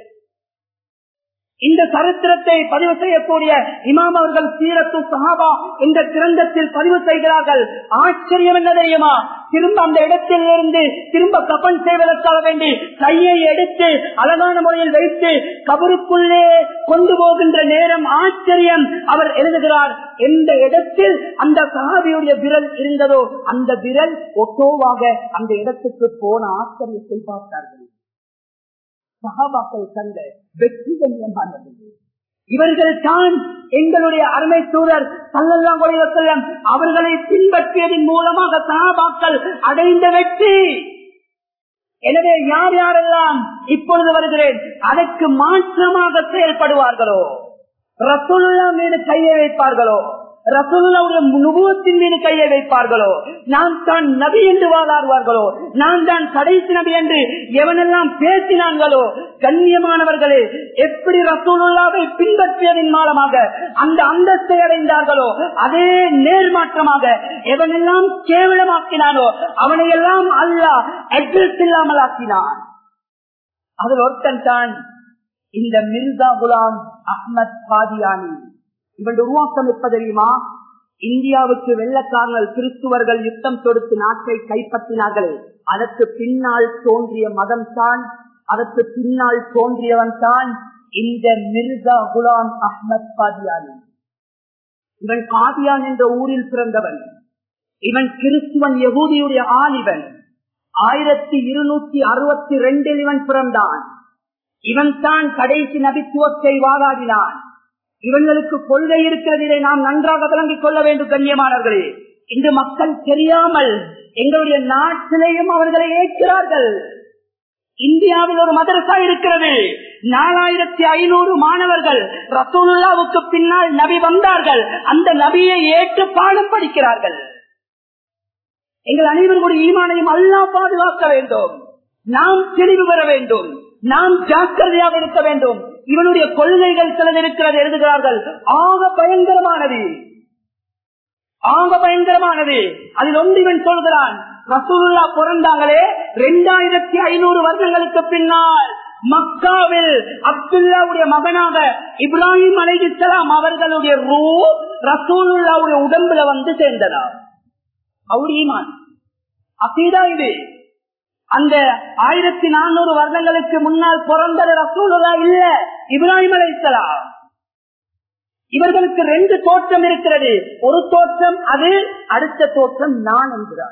A: இந்த சரித்திரத்தை பதிவு செய்யக்கூடிய இமாம் அவர்கள் சீரத்து சஹாபா இந்த கிரந்தத்தில் பதிவு செய்கிறார்கள் ஆச்சரியம் என்ன தெரியுமா திரும்ப அந்த இடத்தில் இருந்து திரும்ப கப்பல் செய்வதற்காக வேண்டி கையை எடுத்து அழகான முறையில் வைத்து கபருக்குள்ளே கொண்டு போகின்ற நேரம் ஆச்சரியம் அவர் எழுதுகிறார் எந்த இடத்தில் அந்த சஹாபியுடைய விரல் இருந்ததோ அந்த விரல் ஒட்டோவாக அந்த இடத்துக்கு போன ஆச்சரியத்தை பார்த்தார்கள் சகாபாக்கள் கண்ட வெற்றி கண்ணியமானது இவர்கள் தான் எங்களுடைய அருமை சூழல் சல்லல்லாம் செல்லம் அவர்களை பின்பற்றியதன் மூலமாக சகாபாக்கள் அடைந்த வெற்றி எனவே யார் யாரெல்லாம் இப்பொழுது வருகிறேன் அதற்கு மாற்றமாக செயல்படுவார்களோ ரசோல்லா மீது கையை வைப்பார்களோ ரசோல்லாவுடைய நுபுவத்தின் மீது கையை வைப்பார்களோ நான் தான் நபி என்று வாழாடுவார்களோ நான் தான் கடைசி நபி என்று எவனெல்லாம் பேசினாங்களோ கண்ணியமானவர்களே எப்படி ரசூலுல்லாவை பின்பற்றியதன் மூலமாக அந்த அந்தஸ்தை அடைந்தார்களோ அதே நேர்மாற்றமாக எவனெல்லாம் கேவலமாக்கினானோ அவனையெல்லாம் அல்லாஹ் அட்ரஸ் இல்லாமல் ஆக்கினான் அதில் ஒருத்தன் தான் இந்த மிர்சா குலாம் அஹ்மத் காதியானி இவன் உருவாக்கம் எப்ப தெரியுமா இந்தியாவுக்கு வெள்ளக்காரர்கள் கிறிஸ்துவர்கள் யுத்தம் தொடுத்து நாட்டை கைப்பற்றினார்கள் அதற்கு பின்னால் தோன்றிய மதம் தான் அதற்கு பின்னால் தோன்றியவன் தான் இந்த மிர்சா குலாம் அஹ்மத் காதியானி இவன் காதியான் என்ற ஊரில் பிறந்தவன் இவன் கிறிஸ்துவன் யகூதியுடைய ஆள் இவன் ஆயிரத்தி இருநூத்தி அறுபத்தி ரெண்டில் இவன் பிறந்தான் இவன் தான் கடைசி நபித்துவத்தை வாதாடினான் இவங்களுக்கு கொள்கை இருக்கிறது இதை நாம் நன்றாக விளங்கிக் கொள்ள வேண்டும் கண்ணியமானவர்களே இன்று மக்கள் தெரியாமல் எங்களுடைய நாட்டிலேயும் அவர்களை ஏற்கிறார்கள் இந்தியாவில் ஒரு மதரசா இருக்கிறது நாலாயிரத்தி ஐநூறு மாணவர்கள் ரசூலுல்லாவுக்கு பின்னால் நபி வந்தார்கள் அந்த நபியை ஏற்று பாடம் படிக்கிறார்கள் எங்கள் அனைவருடைய ஈமானையும் அல்லா பாதுகாக்க வேண்டும் நாம் தெளிவு பெற வேண்டும் நாம் ஜாக்கிரதையாக இருக்க வேண்டும் இவனுடைய கொள்கைகள் சிலது இருக்கிறது எழுதுகிறார்கள் ஆக பயங்கரமானது ஆக பயங்கரமானது அதில் ஒன்று இவன் சொல்கிறான் ரசூலுல்லா பிறந்தாங்களே இரண்டாயிரத்தி ஐநூறு வருடங்களுக்கு பின்னால் மக்காவில் அப்துல்லாவுடைய மகனாக இப்ராஹிம் அலைகிஸ்லாம் அவர்களுடைய ரூ ரசூலுல்லாவுடைய உடம்புல வந்து சேர்ந்ததா அவருமான் அப்பீதா இது அந்த ஆயிரத்தி நானூறு வருடங்களுக்கு முன்னால் பிறந்த ரசூலுல்லா இல்ல இப்ராஹிம் அலைசலாம் இவர்களுக்கு ரெண்டு தோற்றம் இருக்கிறது ஒரு தோற்றம் அது அடுத்த தோற்றம் நான் என்கிறார்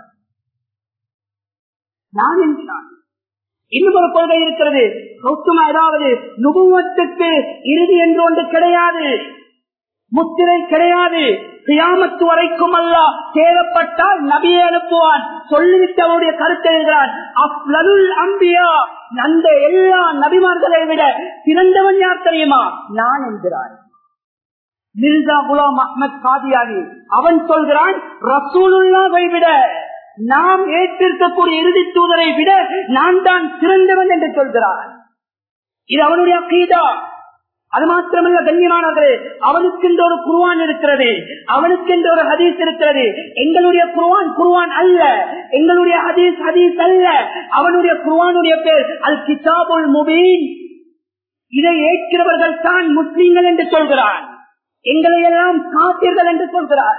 A: நான் என்கிறான் இன்னும் ஒரு கொள்கை இருக்கிறது கௌத்தமா ஏதாவது நுபுவத்துக்கு இறுதி என்று ஒன்று கிடையாது முத்திரை கிடையாது கியாமத்து வரைக்கும் அல்ல தேவைப்பட்டால் நபியை அனுப்புவான் சொல்லிவிட்டு அவருடைய கருத்தை எழுதுகிறான் அஃலலுல் அம்பியா அந்த எல்லா நபிமார்களை விட சிறந்தவன் யார் தெரியுமா நான் என்கிறான் மிர்சா குலாம் அஹ்மத் காதியானி அவன் சொல்கிறான் ரசூலுல்லாவை விட நாம் ஏற்றிருக்கக்கூடிய இறுதி தூதரை விட நான் தான் சிறந்தவன் என்று சொல்கிறான் இது அவனுடைய அக்கீதா அது மாத்திரமல்ல கண்ணியமானவர்களே அவனுக்கென்ற ஒரு குருவான் இருக்கிறது அவனுக்கென்ற ஒரு ஹதீஸ் இருக்கிறது எங்களுடைய குருவான் குருவான் அல்ல எங்களுடைய ஹதீஸ் ஹதீஸ் அல்ல அவனுடைய குருவானுடைய பேர் அல் கிதாபுல் முபீன் இதை ஏற்கிறவர்கள் தான் முஸ்லீம்கள் என்று சொல்கிறான் எங்களை எல்லாம் காத்தீர்கள் என்று சொல்கிறார்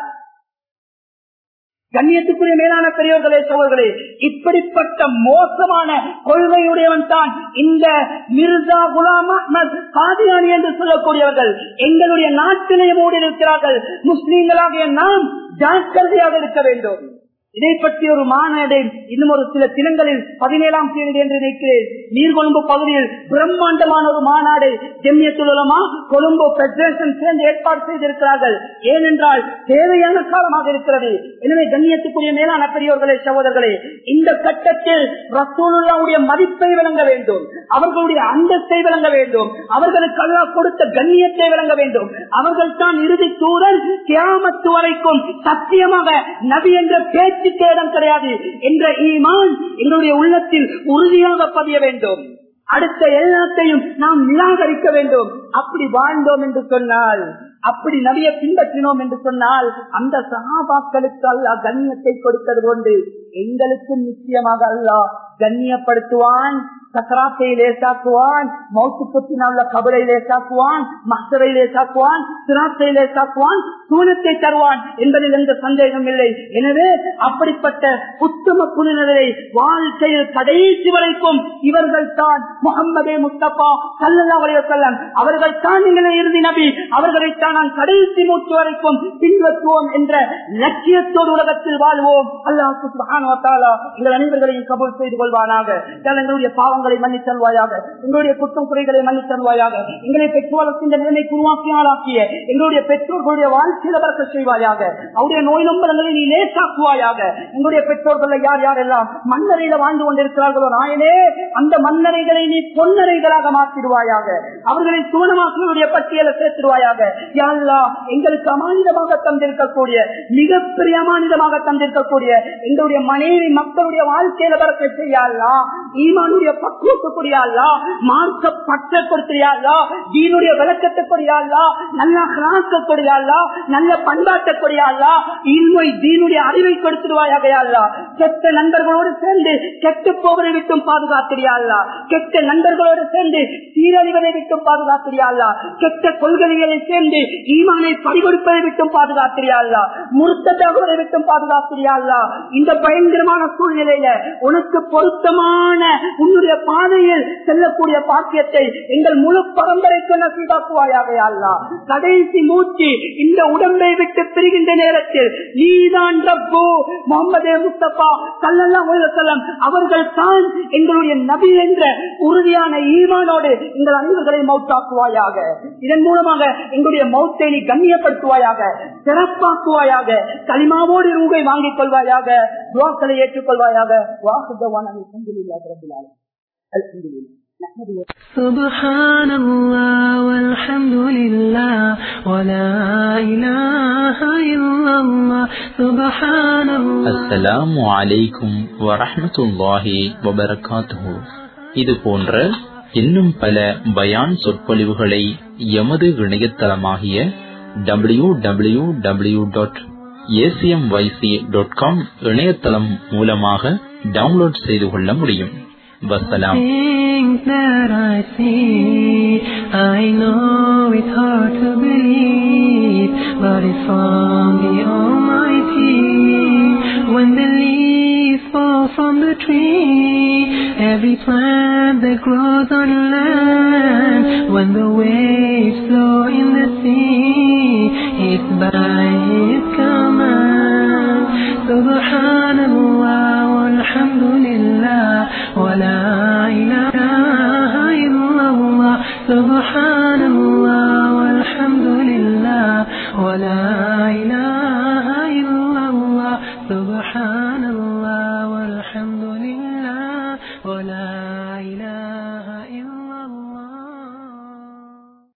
A: கண்ணியத்துக்குரிய மேலான பெரியவர்களே சோழர்களே இப்படிப்பட்ட மோசமான கொள்கையுடையவன் தான் இந்த மிர்சா குலாம் அஹ்மத் காதியானி என்று சொல்லக்கூடியவர்கள் எங்களுடைய நாட்டிலே மூடி இருக்கிறார்கள் முஸ்லீம்களாகிய நாம் ஜாக்கிரதையாக இருக்க வேண்டும் இதை பற்றி ஒரு மாநாடு இன்னும் ஒரு சில தினங்களில் பதினேழாம் தேதி என்று நினைக்கிறேன் நீர்கொழும்பு பகுதியில் பிரம்மாண்டமான ஒரு மாநாடு ஜெம்யத்துலமா கொழும்பு பெடரேஷன் சேர்ந்து ஏற்பாடு செய்திருக்கிறார்கள் ஏனென்றால் தேவையான காலமாக இருக்கிறது எனவே கண்ணியத்துக்குரிய மேலான பெரியவர்களே சகோதரர்களே இந்த கட்டத்தில் ரசூலுல்லாவுடைய மதிப்பை விளங்க வேண்டும் அவர்களுடைய அந்தஸ்தை விளங்க வேண்டும் அவர்களுக்கு அல்லாஹ் கொடுத்த கண்ணியத்தை விளங்க வேண்டும் அவர்கள் தான் இறுதி தூதன் கியாமத்து வரைக்கும் சத்தியமாக நபி என்ற பேச்சுக்கு இடம் கிடையாது என்ற ஈமான் எங்களுடைய உள்ளத்தில் உறுதியாக பதிய வேண்டும் அடுத்த எல்லாத்தையும் நாம் நிராகரிக்க வேண்டும் அப்படி வாழ்ந்தோம் என்று சொன்னால் அப்படி நபியை பின்பற்றினோம் என்று சொன்னால் அந்த சகாபாக்களுக்கு அல்லாஹ் கண்ணியத்தை கொடுத்தது கொண்டு எங்களுக்கும் நிச்சயமாக அல்லாஹ் கண்ணியப்படுத்துவான் சக்கராத்தை லேசாக்குவான் மௌத்து பத்தினால கபரை லேசாக்குவான் மஸ்தரை லேசாக்குவான் சிராத்தை லேசாக்குவான் சூனத்தை தருவான் என்பதில் எந்த சந்தேகம் இல்லை எனவே அப்படிப்பட்ட உத்தம குழுநிலை வாழ்க்கையில் கடைசி வரைக்கும் இவர்கள் தான் முகம்மதே முஸ்தபா சல்லல்லா செல்லம் அவர்கள் தான் எங்களை இறுதி நபி அவர்களைத்தான் நான் கடைசி மூச்சு வரைக்கும் பின்பற்றுவோம் என்ற லட்சியத்தோடு உலகத்தில் வாழ்வோம் அல்லாஹு எங்கள் அனைவர்களையும் கபூல் செய்து கொள்வானாக எங்களுடைய பாவங்களை மன்னித்தல்வாயாக எங்களுடைய குற்றம் குறைகளை மன்னித்தல்வாயாக எங்களை பெற்றோர் இந்த நிலைமைக்கு உருவாக்கி ஆளாக்கிய எங்களுடைய பெற்றோர்களுடைய வாழ்க்கையில பறக்க செய்வாயாக அவருடைய நோய் நம்பலங்களை நீ லேசாக்குவாயாக எங்களுடைய பெற்றோர்கள் யார் யாரெல்லாம் மன்னரையில வாழ்ந்து கொண்டிருக்கிறார்களோ நாயனே அந்த மன்னரைகளை நீ பொன்னரைகளாக மாற்றிடுவாயாக அவர்களை சுவனமாக்குவடைய பட்டியலை சேர்த்திடுவாயாக யாழ்லா எங்களுக்கு அமானிதமாக தந்திருக்கக்கூடிய மிகப்பெரிய அமானிதமாக தந்திருக்கக்கூடிய எங்களுடைய மனைவி மக்களுடைய வாழ்க்கையில பறக்க செய்யாளா ஈமானுடைய பக்குவக்கூடியாளா மார்க்க பற்ற கொடுத்தியாளா தீனுடைய விளக்கத்தை கொடியாளா நல்ல கிராக்க கொடியாளா நல்ல பண்பாட்டை கொடியாளா இன்மை தீனுடைய அறிவை கொடுத்துருவாயாக யாழ்லா கெட்ட நண்பர்களோடு சேர்ந்து கெட்டு போவதை விட்டும் பாதுகாத்திரியாளா கெட்ட நண்பர்களோடு சேர்ந்து சீரழிவதை விட்டும் பாதுகாத்திரியாளா கெட்ட கொள்கைகளை சேர்ந்து ஈமானை பறிகொடுப்பதை விட்டும் பாதுகாத்திரியாளா முருத்ததாகுவதை விட்டும் பாதுகாத்திரியாளா இந்த பயங்கரமான சூழ்நிலையில உனக்கு பொருத்தமான உன்னுடைய பாதையில் செல்லக்கூடிய பாக்கியத்தை எங்கள் முழு பரம்பரைக்கு நசீதாக்குவாயாக அல்லா கடைசி மூச்சு இந்த உடம்பை விட்டு பிரிகின்ற நேரத்தில் நீதான் ரப்பு முகமது முஸ்தபா சல்லல்லாஹு அலைஹி வஸல்லம் அவர்கள் தான் எங்களுடைய நபி என்ற உறுதியான ஈமானோடு எங்கள் அனைவர்களை மௌத்தாக்குவாயாக இதன் மூலமாக எங்களுடைய மௌத்தை நீ கண்ணியப்படுத்துவாயாக சிறப்பாக்குவாயாக களிமாவோடு ரூகை வாங்கிக் கொள்வாயாக துவாக்களை ஏற்றுக்கொள்வாயாக வாக்குதவான
B: سبحان الله والحمد لله ولا إله إلا الله سبحان الله
C: அஸ்ஸலாமு அலைக்கும் வரஹ்மத்துல்லாஹி வபரகாத்துஹு இது போன்ற இன்னும் பல பயான் சொற்பொழிவுகளை எமது இணையதளமாகிய W W W dot ACMYC dot com இணையதளம் மூலமாக டவுன்லோட் செய்து கொள்ள முடியும் வசலாம்
B: Things that I see, I know it's hard to believe, but it's from the Almighty. When the leaves fall from the tree, every plant that grows on land, when the waves flow in the sea, it's by